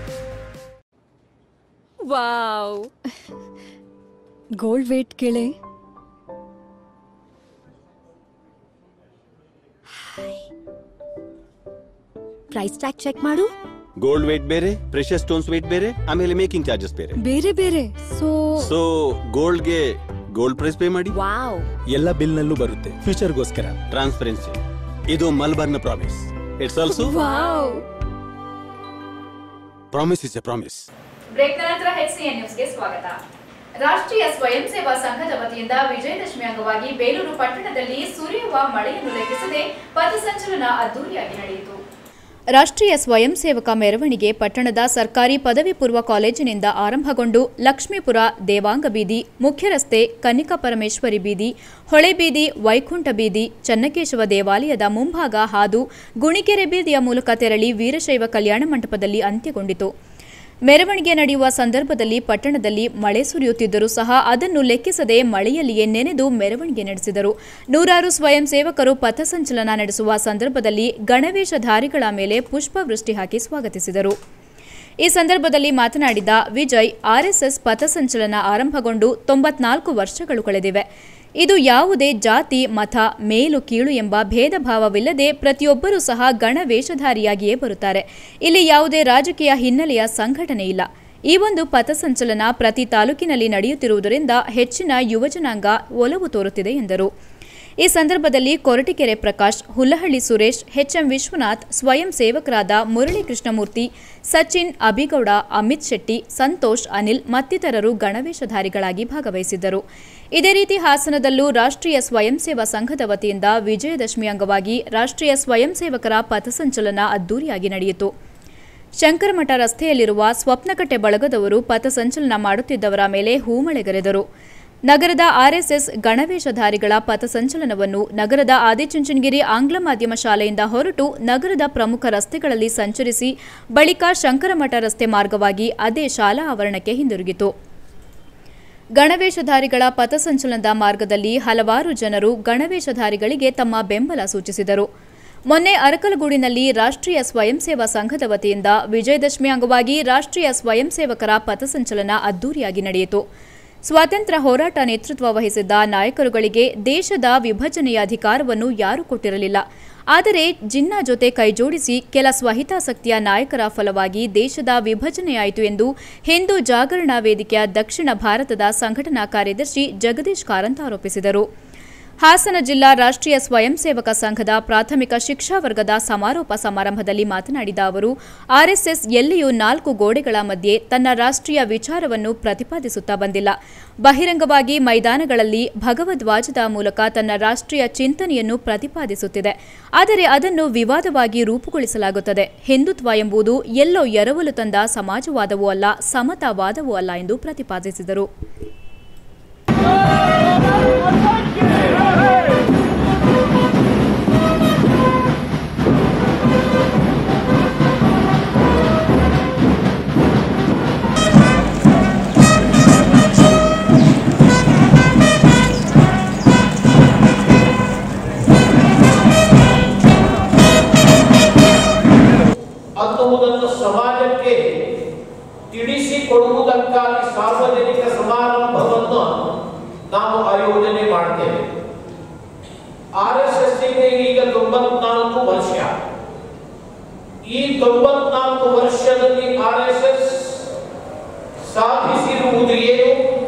wow gold weight ಕೇಳೆ price tag check ಮಾಡು gold weight ಬೇರೆ precious stones weight ಬೇರೆ ಆಮೇಲೆ making charges ಬೇರೆ ಬೇರೆ ಬೇರೆ so so ಗೋಲ್ಡ್ಗೆ gold price pay ಮಾಡಿ ವಾವ್ ಎಲ್ಲ ಬಿಲ್ ನಲ್ಲೂ ಬರುತ್ತೆ ಫ್ಯೂಚರ್ಗೋಸ್ಕರ ಟ್ರಾನ್ಸ್ಪರೆನ್ಸಿ ಇದು Malabar promise it's also wow promise is a promise ಬ್ರೇಕ್ನ ನಂತರ ಎಚ್ಸಿಎನ್ ನ್ಯೂಸ್ಗೆ ಸ್ವಾಗತ ರಾಷ್ಟ್ರೀಯ ಸ್ವಯಂ ಸೇವಾ ಸಂಘದ ವತಿಯಿಂದ ವಿಜಯದಶಮಿ ಅಂಗವಾಗಿ ಬೇಲೂರು ಪಟ್ಟಣದಲ್ಲಿ ಸುರಿಯುವ ಮಳೆಯನ್ನು ಲೆಕ್ಕಿಸದೆ ಪಥಸಂಚಲನ ಅದ್ದೂರಿಯಾಗಿ ನಡೆಯಿತು ರಾಷ್ಟ್ರೀಯ ಸ್ವಯಂ ಸೇವಕ ಮೆರವಣಿಗೆ ಪಟ್ಟಣದ ಸರ್ಕಾರಿ ಪದವಿ ಪೂರ್ವ ಕಾಲೇಜಿನಿಂದ ಆರಂಭಗೊಂಡು ಲಕ್ಷ್ಮೀಪುರ ದೇವಾಂಗ ಬೀದಿ ಮುಖ್ಯ ರಸ್ತೆ ಕನ್ನಿಕಾ ಪರಮೇಶ್ವರಿ ಬೀದಿ ಹೊಳೆಬೀದಿ ವೈಕುಂಠ ಬೀದಿ ಚನ್ನಕೇಶವ ದೇವಾಲಯದ ಮುಂಭಾಗ ಹಾದು ಗುಣಿಕೆರೆ ಬೀದಿಯ ಮೂಲಕ ತೆರಳಿ ವೀರಶೈವ ಕಲ್ಯಾಣ ಮಂಟಪದಲ್ಲಿ ಅಂತ್ಯಗೊಂಡಿತು ಮೆರವಣಿಗೆ ನಡೆಯುವ ಸಂದರ್ಭದಲ್ಲಿ ಪಟ್ಟಣದಲ್ಲಿ ಮಳೆ ಸುರಿಯುತ್ತಿದ್ದರೂ ಸಹ ಅದನ್ನು ಲೆಕ್ಕಿಸದೆ ಮಳೆಯಲ್ಲಿಯೇ ನೆನೆದು ಮೆರವಣಿಗೆ ನಡೆಸಿದರು ನೂರಾರು ಸ್ವಯಂ ಸೇವಕರು ಪಥಸಂಚಲನ ನಡೆಸುವ ಸಂದರ್ಭದಲ್ಲಿ ಗಣವೇಶಧಾರಿಗಳ ಮೇಲೆ ಪುಷ್ಪವೃಷ್ಟಿ ಹಾಕಿ ಸ್ವಾಗತಿಸಿದರು ಈ ಸಂದರ್ಭದಲ್ಲಿ ಮಾತನಾಡಿದ ವಿಜಯ್ ಆರ್ಎಸ್ಎಸ್ ಪಥಸಂಚಲನ ಆರಂಭಗೊಂಡು ತೊಂಬತ್ನಾಲ್ಕು ವರ್ಷಗಳು ಕಳೆದಿವೆ ಇದು ಯಾವುದೇ ಜಾತಿ ಮತ ಮೇಲು ಕೀಳು ಎಂಬ ಭೇದ ಭಾವವಿಲ್ಲದೆ ಪ್ರತಿಯೊಬ್ಬರೂ ಸಹ ಗಣವೇಷಧಾರಿಯಾಗಿಯೇ ಬರುತ್ತಾರೆ ಇಲ್ಲಿ ಯಾವುದೇ ರಾಜಕೀಯ ಹಿನ್ನೆಲೆಯ ಸಂಘಟನೆ ಇಲ್ಲ ಈ ಒಂದು ಪಥಸಂಚಲನ ಪ್ರತಿ ತಾಲೂಕಿನಲ್ಲಿ ನಡೆಯುತ್ತಿರುವುದರಿಂದ ಹೆಚ್ಚಿನ ಯುವಜನಾಂಗ ಒಲವು ತೋರುತ್ತಿದೆ ಎಂದರು ಈ ಸಂದರ್ಭದಲ್ಲಿ ಕೊರಟಿಕೆರೆ ಪ್ರಕಾಶ್ ಹುಲ್ಲಹಳ್ಳಿ ಸುರೇಶ್ ಎಚ್ಎಂ ವಿಶ್ವನಾಥ್ ಸ್ವಯಂ ಸೇವಕರಾದ ಮುರಳಿ ಕೃಷ್ಣಮೂರ್ತಿ ಸಚಿನ್ ಅಬಿಗೌಡ ಅಮಿತ್ ಶೆಟ್ಟಿ ಸಂತೋಷ್ ಅನಿಲ್ ಮತ್ತಿತರರು ಗಣವೇಶಧಾರಿಗಳಾಗಿ ಭಾಗವಹಿಸಿದ್ದರು ಇದೇ ರೀತಿ ಹಾಸನದಲ್ಲೂ ರಾಷ್ಟ್ರೀಯ ಸ್ವಯಂ ಸೇವಾ ಸಂಘದ ವತಿಯಿಂದ ವಿಜಯದಶಮಿ ಅಂಗವಾಗಿ ರಾಷ್ಟ್ರೀಯ ಸ್ವಯಂ ಸೇವಕರ ಪಥಸಂಚಲನ ಅದ್ದೂರಿಯಾಗಿ ನಡೆಯಿತು ಶಂಕರಮಠ ರಸ್ತೆಯಲ್ಲಿರುವ ಸ್ವಪ್ನಕಟ್ಟೆ ಬಳಗದವರು ಪಥಸಂಚಲನ ಮಾಡುತ್ತಿದ್ದವರ ಮೇಲೆ ಹೂಮಳೆಗರೆದರು ನಗರದ ಆರ್ಎಸ್ಎಸ್ ಗಣವೇಷಧಾರಿಗಳ ಪಥಸಂಚಲನವನ್ನು ನಗರದ ಆದಿಚುಂಚನಗಿರಿ ಆಂಗ್ಲ ಮಾಧ್ಯಮ ಶಾಲೆಯಿಂದ ಹೊರಟು ನಗರದ ಪ್ರಮುಖ ರಸ್ತೆಗಳಲ್ಲಿ ಸಂಚರಿಸಿ ಬಳಿಕ ಶಂಕರಮಠ ರಸ್ತೆ ಮಾರ್ಗವಾಗಿ ಅದೇ ಶಾಲಾ ಆವರಣಕ್ಕೆ ಹಿಂದಿರುಗಿತು ಗಣವೇಷಧಾರಿಗಳ ಪಥಸಂಚಲನದ ಮಾರ್ಗದಲ್ಲಿ ಹಲವಾರು ಜನರು ಗಣವೇಷಧಾರಿಗಳಿಗೆ ತಮ್ಮ ಬೆಂಬಲ ಸೂಚಿಸಿದರು ಮೊನ್ನೆ ಅರಕಲಗೂಡಿನಲ್ಲಿ ರಾಷ್ಟ್ರೀಯ ಸ್ವಯಂ ಸೇವಾ ಸಂಘದ ವತಿಯಿಂದ ವಿಜಯದಶಮಿ ಅಂಗವಾಗಿ ರಾಷ್ಟ್ರೀಯ ಸ್ವಯಂ ಸೇವಕರ ಪಥಸಂಚಲನ ಅದ್ದೂರಿಯಾಗಿ ನಡೆಯಿತು ಸ್ವಾತಂತ್ರ್ಯ ಹೋರಾಟ ನೇತೃತ್ವ ವಹಿಸಿದ್ದ ನಾಯಕರುಗಳಿಗೆ ದೇಶದ ವಿಭಜನೆಯ ಅಧಿಕಾರವನ್ನು ಯಾರೂ ಕೊಟ್ಟಿರಲಿಲ್ಲ ಆದರೆ ಜಿನ್ನಾ ಜೊತೆ ಕೈಜೋಡಿಸಿ ಕೆಲ ಸ್ವಹಿತಾಸಕ್ತಿಯ ನಾಯಕರ ಫಲವಾಗಿ ದೇಶದ ವಿಭಜನೆಯಾಯಿತು ಎಂದು ಹಿಂದೂ ಜಾಗರಣಾ ವೇದಿಕೆಯ ದಕ್ಷಿಣ ಭಾರತದ ಸಂಘಟನಾ ಕಾರ್ಯದರ್ಶಿ ಜಗದೀಶ್ ಕಾರಂತ್ ಆರೋಪಿಸಿದರು ಹಾಸನ ಜಿಲ್ಲಾ ರಾಷ್ಟ್ರೀಯ ಸ್ವಯಂ ಸೇವಕ ಸಂಘದ ಪ್ರಾಥಮಿಕ ಶಿಕ್ಷಾ ವರ್ಗದ ಸಮಾರೋಪ ಸಮಾರಂಭದಲ್ಲಿ ಮಾತನಾಡಿದ ಅವರು ಆರ್ಎಸ್ಎಸ್ ಎಲ್ಲಿಯೂ ನಾಲ್ಕು ಗೋಡೆಗಳ ಮಧ್ಯೆ ತನ್ನ ರಾಷ್ಟ್ರೀಯ ವಿಚಾರವನ್ನು ಪ್ರತಿಪಾದಿಸುತ್ತಾ ಬಂದಿಲ್ಲ ಬಹಿರಂಗವಾಗಿ ಮೈದಾನಗಳಲ್ಲಿ ಭಗವದ್ವಾಜದ ಮೂಲಕ ತನ್ನ ರಾಷ್ಟ್ರೀಯ ಚಿಂತನೆಯನ್ನು ಪ್ರತಿಪಾದಿಸುತ್ತಿದೆ ಆದರೆ ಅದನ್ನು ವಿವಾದವಾಗಿ ರೂಪುಗೊಳಿಸಲಾಗುತ್ತದೆ ಹಿಂದುತ್ವ ಎಂಬುದು ಎಲ್ಲೋ ಎರವಲು ತಂದ ಸಮಾಜವಾದವೂ ಅಲ್ಲ ಸಮತಾವಾದವೂ ಅಲ್ಲ ಎಂದು ಪ್ರತಿಪಾದಿಸಿದರು ಅನ್ನುವುದನ್ನು ಸಮಾಜಕ್ಕೆ ತಿಳಿಸಿಕೊಡುವುದಕ್ಕಾಗಿ ಸಾರ್ವಜನಿಕ ಸಮಾರಂಭವನ್ನು ನಾವು ಆಯೋಜನೆ ಮಾಡ್ತೇವೆ ಆರ್ ಎಸ್ ಎಸ್ಗೆ ಈಗ ತೊಂಬತ್ನಾಲ್ಕು ವರ್ಷ ಈ ತೊಂಬತ್ನಾಲ್ಕು ವರ್ಷದಲ್ಲಿ ಆರ್ ಎಸ್ ಎಸ್ ಸಾಧಿಸಿರುವುದು ಏನು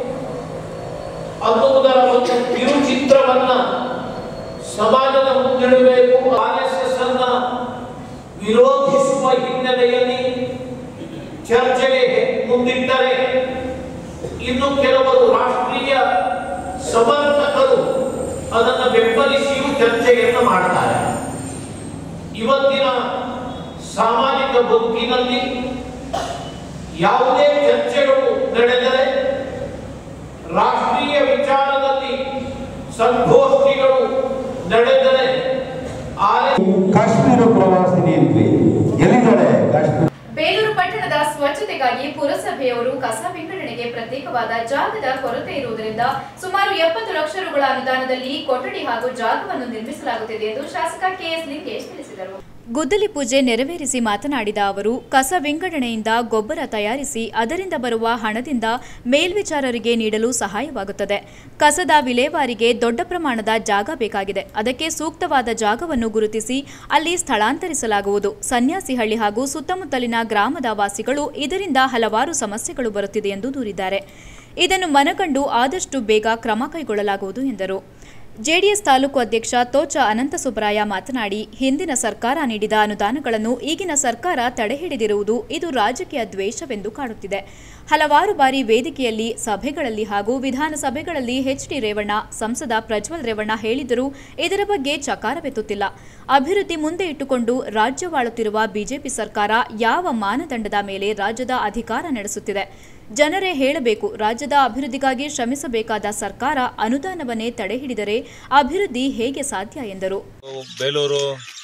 ಅನ್ನುವುದರ ಒಂದು ಕಿರುಚಿತ್ರವನ್ನ ಸಮಾಜದ ಮುಂದಿಡಬೇಕು ಆರ್ ಎಸ್ ಎಸ್ ಅನ್ನ ವಿರೋಧಿಸುವ ಹಿನ್ನೆಲೆಯಲ್ಲಿ ಚರ್ಚೆಗೆ ಮುಂದಿಟ್ಟರೆ ಇನ್ನು ಕೆಲವರು ರಾಷ್ಟ್ರೀಯ ಸಮರ್ಥಕರು ಅದನ್ನು ಬೆಂಬಲಿಸಿಯೂ ಚರ್ಚೆಯನ್ನು ಮಾಡ್ತಾರೆ ಇವತ್ತಿನ ಸಾಮಾಜಿಕ ಬದುಕಿನಲ್ಲಿ ಯಾವುದೇ ಚರ್ಚೆಗಳು ನಡೆದರೆ ರಾಷ್ಟ್ರೀಯ ವಿಚಾರದಲ್ಲಿ ಸಂಗೋಷ್ಠಿಗಳು ನಡೆದರೆ ಕಾಶ್ಮೀರ ಪ್ರವಾಸಿನಿ ಇದ್ವಿ ಎಲ್ಲಿದ್ದಾಳೆ ಕಾಶ್ಮೀರ ಬೇಲೂರು ಪಟ್ಟಣದ ಸ್ವಚ್ಛತೆಗಾಗಿ ಪುರಸಭೆಯವರು ಕಸ ವಿಂಗಡಣೆಗೆ ಪ್ರತ್ಯೇಕವಾದ ಜಾಗದ ಕೊರತೆ ಇರುವುದರಿಂದ ಸುಮಾರು ಎಪ್ಪತ್ತು ಲಕ್ಷ ರುಗಳ ಅನುದಾನದಲ್ಲಿ ಕೊಠಡಿ ಹಾಗೂ ಜಾಗವನ್ನು ನಿರ್ಮಿಸಲಾಗುತ್ತಿದೆ ಎಂದು ಶಾಸಕ ಕೆಎಸ್ ಲಿಂಗೇಶ್ ತಿಳಿಸಿದರು ಗುದ್ದಲಿ ಪೂಜೆ ನೆರವೇರಿಸಿ ಮಾತನಾಡಿದ ಅವರು ಕಸ ವಿಂಗಡಣೆಯಿಂದ ಗೊಬ್ಬರ ತಯಾರಿಸಿ ಅದರಿಂದ ಬರುವ ಹಣದಿಂದ ಮೇಲ್ವಿಚಾರರಿಗೆ ನೀಡಲು ಸಹಾಯವಾಗುತ್ತದೆ ಕಸದ ವಿಲೇವಾರಿಗೆ ದೊಡ್ಡ ಪ್ರಮಾಣದ ಜಾಗ ಬೇಕಾಗಿದೆ ಅದಕ್ಕೆ ಸೂಕ್ತವಾದ ಜಾಗವನ್ನು ಗುರುತಿಸಿ ಅಲ್ಲಿ ಸ್ಥಳಾಂತರಿಸಲಾಗುವುದು ಸನ್ಯಾಸಿಹಳ್ಳಿ ಹಾಗೂ ಸುತ್ತಮುತ್ತಲಿನ ಗ್ರಾಮದ ವಾಸಿಗಳು ಇದರಿಂದ ಹಲವಾರು ಸಮಸ್ಯೆಗಳು ಬರುತ್ತಿದೆ ಎಂದು ದೂರಿದ್ದಾರೆ ಇದನ್ನು ಮನಗಂಡು ಆದಷ್ಟು ಬೇಗ ಕ್ರಮ ಕೈಗೊಳ್ಳಲಾಗುವುದು ಎಂದರು ಜೆಡಿಎಸ್ ತಾಲೂಕು ಅಧ್ಯಕ್ಷ ತೋಚ ಅನಂತಸುಬ್ರಾಯ ಮಾತನಾಡಿ ಹಿಂದಿನ ಸರ್ಕಾರ ನೀಡಿದ ಅನುದಾನಗಳನ್ನು ಈಗಿನ ಸರ್ಕಾರ ತಡೆಹಿಡಿದಿರುವುದು ಇದು ರಾಜಕೀಯ ದ್ವೇಷವೆಂದು ಕಾಡುತ್ತಿದೆ ಹಲವಾರು ಬಾರಿ ವೇದಿಕೆಯಲ್ಲಿ ಸಭೆಗಳಲ್ಲಿ ಹಾಗೂ ವಿಧಾನಸಭೆಗಳಲ್ಲಿ ಎಚ್ ಡಿ ರೇವಣ್ಣ ಸಂಸದ ಪ್ರಜ್ವಲ್ ರೇವಣ್ಣ ಹೇಳಿದರೂ ಇದರ ಬಗ್ಗೆ ಚಕಾರವೆತ್ತುತ್ತಿಲ್ಲ ಅಭಿವೃದ್ಧಿ ಮುಂದೆ ಇಟ್ಟುಕೊಂಡು ರಾಜ್ಯವಾಳುತ್ತಿರುವ ಬಿಜೆಪಿ ಸರ್ಕಾರ ಯಾವ ಮಾನದಂಡದ ಮೇಲೆ ರಾಜ್ಯದ ಅಧಿಕಾರ ನಡೆಸುತ್ತಿದೆ ಜನರೇ ಹೇಳಬೇಕು ರಾಜ್ಯದ ಅಭಿವೃದ್ಧಿಗಾಗಿ ಶ್ರಮಿಸಬೇಕಾದ ಸರ್ಕಾರ ಅನುದಾನವನ್ನೇ ತಡೆಹಿಡಿದರೆ ಅಭಿವೃದ್ಧಿ ಹೇಗೆ ಸಾಧ್ಯ ಎಂದರು ಬೇಲೂರು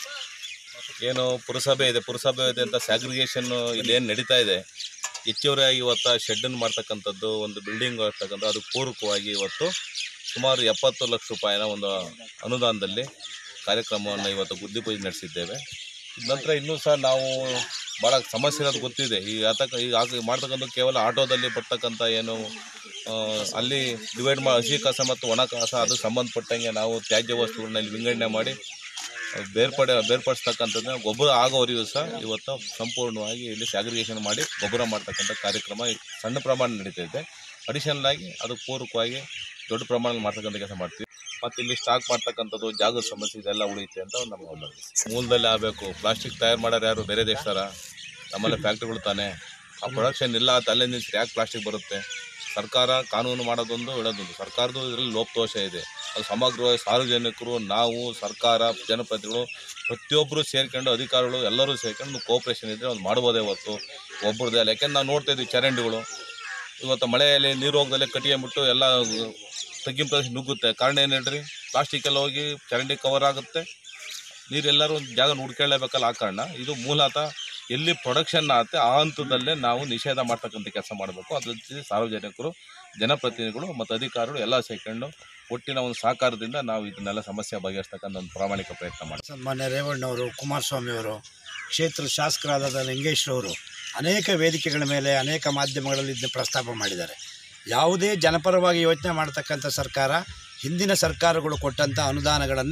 ಏನು ಪುರಸಭೆ ಇದೆ ಪುರಸಭೆ ಇದೆ ಅಂತ ಸ್ಯಾಗ್ರಿಗೇಷನ್ ಇಲ್ಲೇನು ನಡೀತಾ ಇದೆ ಹೆಚ್ಚುವರಿಯಾಗಿ ಇವತ್ತು ಶೆಡ್ಡನ್ನು ಮಾಡ್ತಕ್ಕಂಥದ್ದು ಒಂದು ಬಿಲ್ಡಿಂಗ್ ಆಗ್ತಕ್ಕಂಥ ಅದಕ್ಕೆ ಪೂರಕವಾಗಿ ಇವತ್ತು ಸುಮಾರು ಎಪ್ಪತ್ತು ಲಕ್ಷ ರೂಪಾಯಿನ ಒಂದು ಅನುದಾನದಲ್ಲಿ ಕಾರ್ಯಕ್ರಮವನ್ನು ಇವತ್ತು ಬುದ್ಧಿ ಪೂಜೆ ನಡೆಸಿದ್ದೇವೆ ನಂತರ ಇನ್ನೂ ಸಹ ನಾವು ಭಾಳ ಸಮಸ್ಯೆ ಇರೋದು ಗೊತ್ತಿದೆ ಈ ಆತಕ ಈಗ ಆಗ ಮಾಡ್ತಕ್ಕಂಥ ಕೇವಲ ಆಟೋದಲ್ಲಿ ಬರ್ತಕ್ಕಂಥ ಏನು ಆ, ಅಲ್ಲಿ ಡಿವೈಡ್ ಮಾಡಿ ಹಸಿ ಕಸ ಮತ್ತು ಒಣ ಕಸ ಅದು ಸಂಬಂಧಪಟ್ಟಂಗೆ ನಾವು ತ್ಯಾಜ್ಯ ವಸ್ತುಗಳನ್ನ ಇಲ್ಲಿ ವಿಂಗಡಣೆ ಮಾಡಿ ಬೇರ್ಪಡೆ ಬೇರ್ಪಡಿಸ್ತಕ್ಕಂಥದ್ದು ಗೊಬ್ಬರ ಆಗೋವರೆಗೂ ಸಹ ಇವತ್ತು ಸಂಪೂರ್ಣವಾಗಿ ಇಲ್ಲಿ ಸ್ಯಾಗ್ರಿಗೇಷನ್ ಮಾಡಿ ಗೊಬ್ಬರ ಮಾಡ್ತಕ್ಕಂಥ ಕಾರ್ಯಕ್ರಮ ಈ ಸಣ್ಣ ಪ್ರಮಾಣ ನಡೀತಾ ಇದೆ ಅಡಿಷನಲ್ ಆಗಿ ಅದು ಪೂರಕವಾಗಿ ದೊಡ್ಡ ಪ್ರಮಾಣದಲ್ಲಿ ಮಾಡ್ತಕ್ಕಂಥ ಕೆಲಸ ಮಾಡ್ತೀವಿ ಮತ್ತು ಇಲ್ಲಿ ಸ್ಟಾಕ್ ಮಾಡ್ತಕ್ಕಂಥದ್ದು ಜಾಗದ ಸಮಸ್ಯೆ ಇದೆಲ್ಲ ಉಳಿಯುತ್ತೆ ಅಂತ ನಮ್ಮ ಒಂದು ಮೂಲದಲ್ಲಿ ಆಗಬೇಕು ಪ್ಲಾಸ್ಟಿಕ್ ತಯಾರು ಮಾಡೋರು ಯಾರು ಬೇರೆ ದೇಶದಾರ ನಮ್ಮಲ್ಲಿ ಫ್ಯಾಕ್ಟ್ರಿಗಳು ತಾನೆ ಆ ಪ್ರೊಡಕ್ಷನ್ ಇಲ್ಲ ಅಂತ ಅಲ್ಲೇ ನಿಲ್ಸಿ ಯಾಕೆ ಪ್ಲಾಸ್ಟಿಕ್ ಬರುತ್ತೆ ಸರ್ಕಾರ ಕಾನೂನು ಮಾಡೋದೊಂದು ಇಡೋದೊಂದು ಸರ್ಕಾರದ್ದು ಇದರಲ್ಲಿ ಲೋಪದೋಷ ಇದೆ ಅದು ಸಮಗ್ರವಾಗಿ ಸಾರ್ವಜನಿಕರು ನಾವು ಸರ್ಕಾರ ಜನಪ್ರತಿನಿಧಿಗಳು ಪ್ರತಿಯೊಬ್ಬರು ಸೇರ್ಕೊಂಡು ಅಧಿಕಾರಿಗಳು ಎಲ್ಲರೂ ಸೇರ್ಕೊಂಡು ಕೋಪ್ರೇಷನ್ ಇದ್ದರೆ ಒಂದು ಮಾಡ್ಬೋದೇ ಹೊತ್ತು ಒಬ್ಬರದೇ ಅಲ್ಲ ಯಾಕೆಂದ್ರೆ ನಾವು ನೋಡ್ತಾ ಇದ್ದೀವಿ ಚರಂಡಿಗಳು ಇವತ್ತು ಮಳೆಯಲ್ಲಿ ನೀರು ಹೋಗದಲ್ಲೇ ಕಟ್ಟಿಗೆಂಬಿಟ್ಟು ಎಲ್ಲ ತಗ್ಗಿನ ಪ್ರದೇಶ ನುಗ್ಗುತ್ತೆ ಕಾರಣ ಏನು ಹೇಳ್ರಿ ಪ್ಲಾಸ್ಟಿಕ್ ಎಲ್ಲ ಹೋಗಿ ಚರಂಡಿ ಕವರ್ ಆಗುತ್ತೆ ನೀರೆಲ್ಲರೂ ಒಂದು ಜಾಗ ಹುಡ್ಕೊಳ್ಳೇಬೇಕಲ್ಲ ಆ ಕಾರಣ ಇದು ಮೂಲತಃ ಎಲ್ಲಿ ಪ್ರೊಡಕ್ಷನ್ ಆಗುತ್ತೆ ಆ ಹಂತದಲ್ಲೇ ನಾವು ನಿಷೇಧ ಮಾಡ್ತಕ್ಕಂಥ ಕೆಲಸ ಮಾಡಬೇಕು ಅದ್ರ ಜೊತೆ ಸಾರ್ವಜನಿಕರು ಜನಪ್ರತಿನಿಧಿಗಳು ಮತ್ತು ಅಧಿಕಾರಿಗಳು ಎಲ್ಲ ಸೇರ್ಕೊಂಡು ಒಟ್ಟಿನ ಒಂದು ಸಹಕಾರದಿಂದ ನಾವು ಇದನ್ನೆಲ್ಲ ಸಮಸ್ಯೆ ಬಗೆಹರಿಸ್ತಕ್ಕಂಥ ಒಂದು ಪ್ರಾಮಾಣಿಕ ಪ್ರಯತ್ನ ಮಾಡ್ತೀವಿ ಸನ್ಮಾನ್ಯ ರೇವಣ್ಣವರು ಕುಮಾರಸ್ವಾಮಿ ಅವರು ಕ್ಷೇತ್ರ ಶಾಸಕರಾದ ಲಿಂಗೇಶ್ರವರು ಅನೇಕ ವೇದಿಕೆಗಳ ಮೇಲೆ ಅನೇಕ ಮಾಧ್ಯಮಗಳಲ್ಲಿ ಇದನ್ನ ಪ್ರಸ್ತಾಪ ಮಾಡಿದ್ದಾರೆ ಯಾವುದೇ ಜನಪರವಾಗಿ ಯೋಚನೆ ಮಾಡತಕ್ಕಂಥ ಸರ್ಕಾರ ಹಿಂದಿನ ಸರ್ಕಾರಗಳು ಕೊಟ್ಟಂಥ ಅನುದಾನಗಳನ್ನು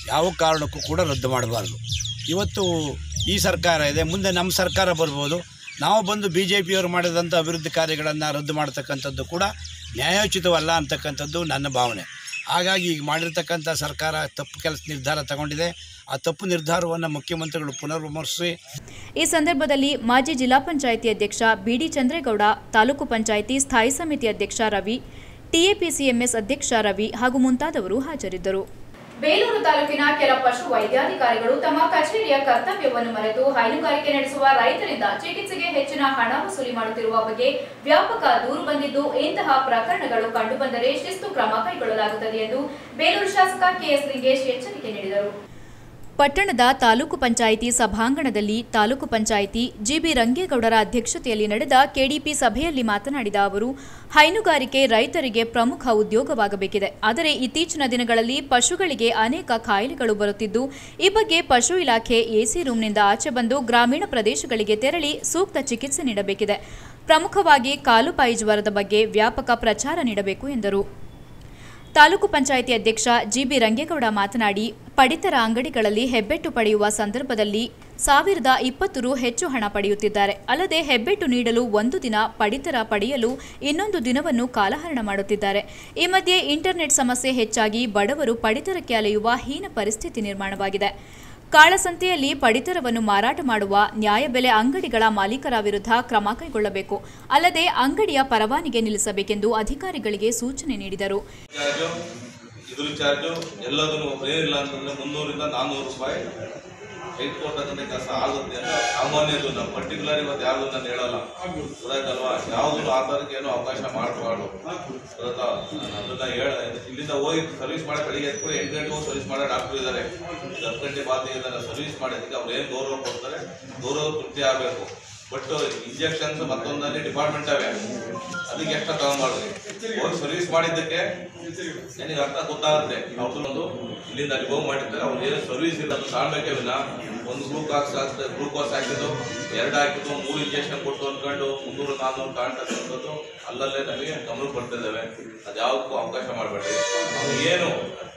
ಯಾವ ಕಾರಣಕ್ಕೂ ಕೂಡ ರದ್ದು ಮಾಡಬಾರ್ದು ಇವತ್ತು ಈ ಸರ್ಕಾರ ಇದೆ ಮುಂದೆ ನಮ್ಮ ಸರ್ಕಾರ ಬರ್ಬೋದು ನಾವು ಬಂದು ಬಿ ಜೆ ಪಿಯವರು ಮಾಡಿದಂಥ ಅಭಿವೃದ್ಧಿ ಕಾರ್ಯಗಳನ್ನು ರದ್ದು ಮಾಡ್ತಕ್ಕಂಥದ್ದು ಕೂಡ ನ್ಯಾಯೋಚಿತವಲ್ಲ ಅಂತಕ್ಕಂಥದ್ದು ನನ್ನ ಭಾವನೆ ಹಾಗಾಗಿ ಈಗ ಮಾಡಿರ್ತಕ್ಕಂಥ ಸರ್ಕಾರ ತಪ್ಪು ಕೆಲಸ ನಿರ್ಧಾರ ತಗೊಂಡಿದೆ ಆ ತಪ್ಪು ನಿರ್ಧಾರವನ್ನು ಮುಖ್ಯಮಂತ್ರಿಗಳು ಪುನರ್ವಿಮರ್ಶಿಸಿ ಈ ಸಂದರ್ಭದಲ್ಲಿ ಮಾಜಿ ಜಿಲ್ಲಾ ಪಂಚಾಯಿತಿ ಅಧ್ಯಕ್ಷ ಬಿಡಿ ಚಂದ್ರೇಗೌಡ ತಾಲೂಕು ಪಂಚಾಯಿತಿ ಸ್ಥಾಯಿ ಸಮಿತಿ ಅಧ್ಯಕ್ಷ ರವಿ ಟಿಎಪಿಸಿಎಂಎಸ್ ಅಧ್ಯಕ್ಷ ರವಿ ಹಾಗೂ ಮುಂತಾದವರು ಹಾಜರಿದ್ದರು ಬೇಲೂರು ತಾಲೂಕಿನ ಕೆಲ ಪಶು ವೈದ್ಯಾಧಿಕಾರಿಗಳು ತಮ್ಮ ಕಚೇರಿಯ ಕರ್ತವ್ಯವನ್ನು ಮರೆತು ಹೈನುಗಾರಿಕೆ ನಡೆಸುವ ರೈತರಿಂದ ಚಿಕಿತ್ಸೆಗೆ ಹೆಚ್ಚಿನ ಹಣ ವಸೂಲಿ ಮಾಡುತ್ತಿರುವ ಬಗ್ಗೆ ವ್ಯಾಪಕ ದೂರು ಬಂದಿದ್ದು ಇಂತಹ ಪ್ರಕರಣಗಳು ಕಂಡುಬಂದರೆ ಶಿಸ್ತು ಕ್ರಮ ಕೈಗೊಳ್ಳಲಾಗುತ್ತದೆ ಎಂದು ಬೇಲೂರು ಶಾಸಕ ಕೆಎಸ್ ಲಿಂಗೇಶ್ ಎಚ್ಚರಿಕೆ ನೀಡಿದರು ಪಟ್ಟಣದ ತಾಲೂಕು ಪಂಚಾಯಿತಿ ಸಭಾಂಗಣದಲ್ಲಿ ತಾಲೂಕು ಪಂಚಾಯಿತಿ ಜಿಬಿ ರಂಗೇಗೌಡರ ಅಧ್ಯಕ್ಷತೆಯಲ್ಲಿ ನಡೆದ ಕೆಡಿಪಿ ಸಭೆಯಲ್ಲಿ ಮಾತನಾಡಿದ ಅವರು ಹೈನುಗಾರಿಕೆ ರೈತರಿಗೆ ಪ್ರಮುಖ ಉದ್ಯೋಗವಾಗಬೇಕಿದೆ ಆದರೆ ಇತ್ತೀಚಿನ ದಿನಗಳಲ್ಲಿ ಪಶುಗಳಿಗೆ ಅನೇಕ ಕಾಯಿಲೆಗಳು ಬರುತ್ತಿದ್ದು ಈ ಬಗ್ಗೆ ಪಶು ಇಲಾಖೆ ಎಸಿ ರೂಮ್ನಿಂದ ಆಚೆ ಬಂದು ಗ್ರಾಮೀಣ ಪ್ರದೇಶಗಳಿಗೆ ತೆರಳಿ ಸೂಕ್ತ ಚಿಕಿತ್ಸೆ ನೀಡಬೇಕಿದೆ ಪ್ರಮುಖವಾಗಿ ಕಾಲುಬಾಯಿ ಜ್ವರದ ಬಗ್ಗೆ ವ್ಯಾಪಕ ಪ್ರಚಾರ ನೀಡಬೇಕು ಎಂದರು ತಾಲೂಕು ಪಂಚಾಯಿತಿ ಅಧ್ಯಕ್ಷ ಜಿಬಿ ರಂಗೇಗೌಡ ಮಾತನಾಡಿ ಪಡಿತರ ಅಂಗಡಿಗಳಲ್ಲಿ ಹೆಬ್ಬೆಟ್ಟು ಪಡೆಯುವ ಸಂದರ್ಭದಲ್ಲಿ ಸಾವಿರದ ಇಪ್ಪತ್ತು ರು ಹೆಚ್ಚು ಹಣ ಪಡೆಯುತ್ತಿದ್ದಾರೆ ಅಲ್ಲದೆ ಹೆಬ್ಬೆಟ್ಟು ನೀಡಲು ಒಂದು ದಿನ ಪಡಿತರ ಪಡೆಯಲು ಇನ್ನೊಂದು ದಿನವನ್ನು ಕಾಲಹರಣ ಮಾಡುತ್ತಿದ್ದಾರೆ ಈ ಮಧ್ಯೆ ಇಂಟರ್ನೆಟ್ ಸಮಸ್ಯೆ ಹೆಚ್ಚಾಗಿ ಬಡವರು ಪಡಿತರಕ್ಕೆ ಅಲೆಯುವ ಹೀನ ಪರಿಸ್ಥಿತಿ ನಿರ್ಮಾಣವಾಗಿದೆ ಕಾಳಸಂತೆಯಲ್ಲಿ ಪಡಿತರವನ್ನು ಮಾರಾಟ ಮಾಡುವ ನ್ಯಾಯಬೆಲೆ ಅಂಗಡಿಗಳ ಮಾಲೀಕರ ವಿರುದ್ಧ ಕ್ರಮ ಕೈಗೊಳ್ಳಬೇಕು ಅಲ್ಲದೆ ಅಂಗಡಿಯ ಪರವಾನಿಗೆ ನಿಲ್ಲಿಸಬೇಕೆಂದು ಅಧಿಕಾರಿಗಳಿಗೆ ಸೂಚನೆ ನೀಡಿದರು ಚಾರ್ಜು ಇದ್ರ ಚಾರ್ಜು ಎಲ್ಲದನ್ನು ಏನಿಲ್ಲ ಅಂತಂದ್ರೆ ಮುನ್ನೂರಿಂದ ನಾನ್ನೂರು ರೂಪಾಯಿ ಹೈಟ್ ಕೊಟ್ಟಂತ ಕೆಲಸ ಆಗುತ್ತೆ ಅಂತ ಸಾಮಾನ್ಯದು ನಾವು ಪರ್ಟಿಕ್ಯುಲರ್ ಇವತ್ತು ಯಾವುದು ನಾನು ಹೇಳಲ್ಲ ಗೊತ್ತಾಯ್ತಲ್ವಾ ಯಾವುದು ಆಧಾರಕ್ಕೆ ಏನೋ ಅವಕಾಶ ಮಾಡಬಾರ್ದು ಗೊತ್ತಾ ಅದನ್ನ ಹೇಳ ಇಲ್ಲಿಂದ ಹೋಗಿ ಸರ್ವಿಸ್ ಮಾಡಿ ಬೆಳಿಗ್ಗೆ ಎದ್ದು ಕೂಡ ಎಂಟು ಗಂಟೆಗೆ ಸರ್ವಿಸ್ ಮಾಡೋ ಡಾಕ್ಟರ್ ಇದ್ದಾರೆ ಹತ್ತು ಗಂಟೆ ಬಾತಿ ಇದ್ದಾರೆ ಸರ್ವಿಸ್ ಮಾಡೋದಕ್ಕೆ ಅವ್ರು ಏನು ಗೌರವ ಕೊಡ್ತಾರೆ ಗೌರವ ತೃಪ್ತಿ ಆಗಬೇಕು ಬಟ್ ಇಂಜೆಕ್ಷನ್ಸ್ ಮತ್ತೊಂದಲ್ಲಿ ಡಿಪಾರ್ಟ್ಮೆಂಟ್ ಅವೆ ಅದಕ್ಕೆ ಎಕ್ಸ್ಟ್ರಾ ತಗೊಂಬಾರ್ದು ಹೋಗಿ ಸರ್ವಿಸ್ ಮಾಡಿದ್ದಕ್ಕೆ ನಿನಗೆ ಅರ್ಥ ಗೊತ್ತಾಗುತ್ತೆ ಅವ್ರದ್ದು ಒಂದು ಇಲ್ಲಿಂದ ಅಲ್ಲಿ ಹೋಗಿ ಮಾಡಿರ್ತಾರೆ ಅವ್ರು ಏನು ಸರ್ವಿಸ್ ಇಲ್ಲ ಅದು ಕಾಣ್ಬೇಕೇ ವಿನ ಒಂದು ಗ್ಲೂಕಾಕ್ಸ್ ಹಾಕ್ತಾರೆ ಗ್ಲೂಕೋಸ್ ಹಾಕಿದ್ದು ಎರಡು ಹಾಕಿದ್ದು ಮೂರು ಇಂಜೆಕ್ಷನ್ ಕೊಟ್ಟು ಅಂದ್ಕೊಂಡು ಮುನ್ನೂರು ನಾನ್ನೂರು ಕಾಣ್ತಕ್ಕಂಥದ್ದು ಅಲ್ಲಲ್ಲೇ ನಮಗೆ ಗಮನ ಬರ್ತಿದ್ದಾವೆ ಅದು ಯಾವುದಕ್ಕೂ ಅವಕಾಶ ಮಾಡಬೇಡಿ ಅವ್ರು ಏನು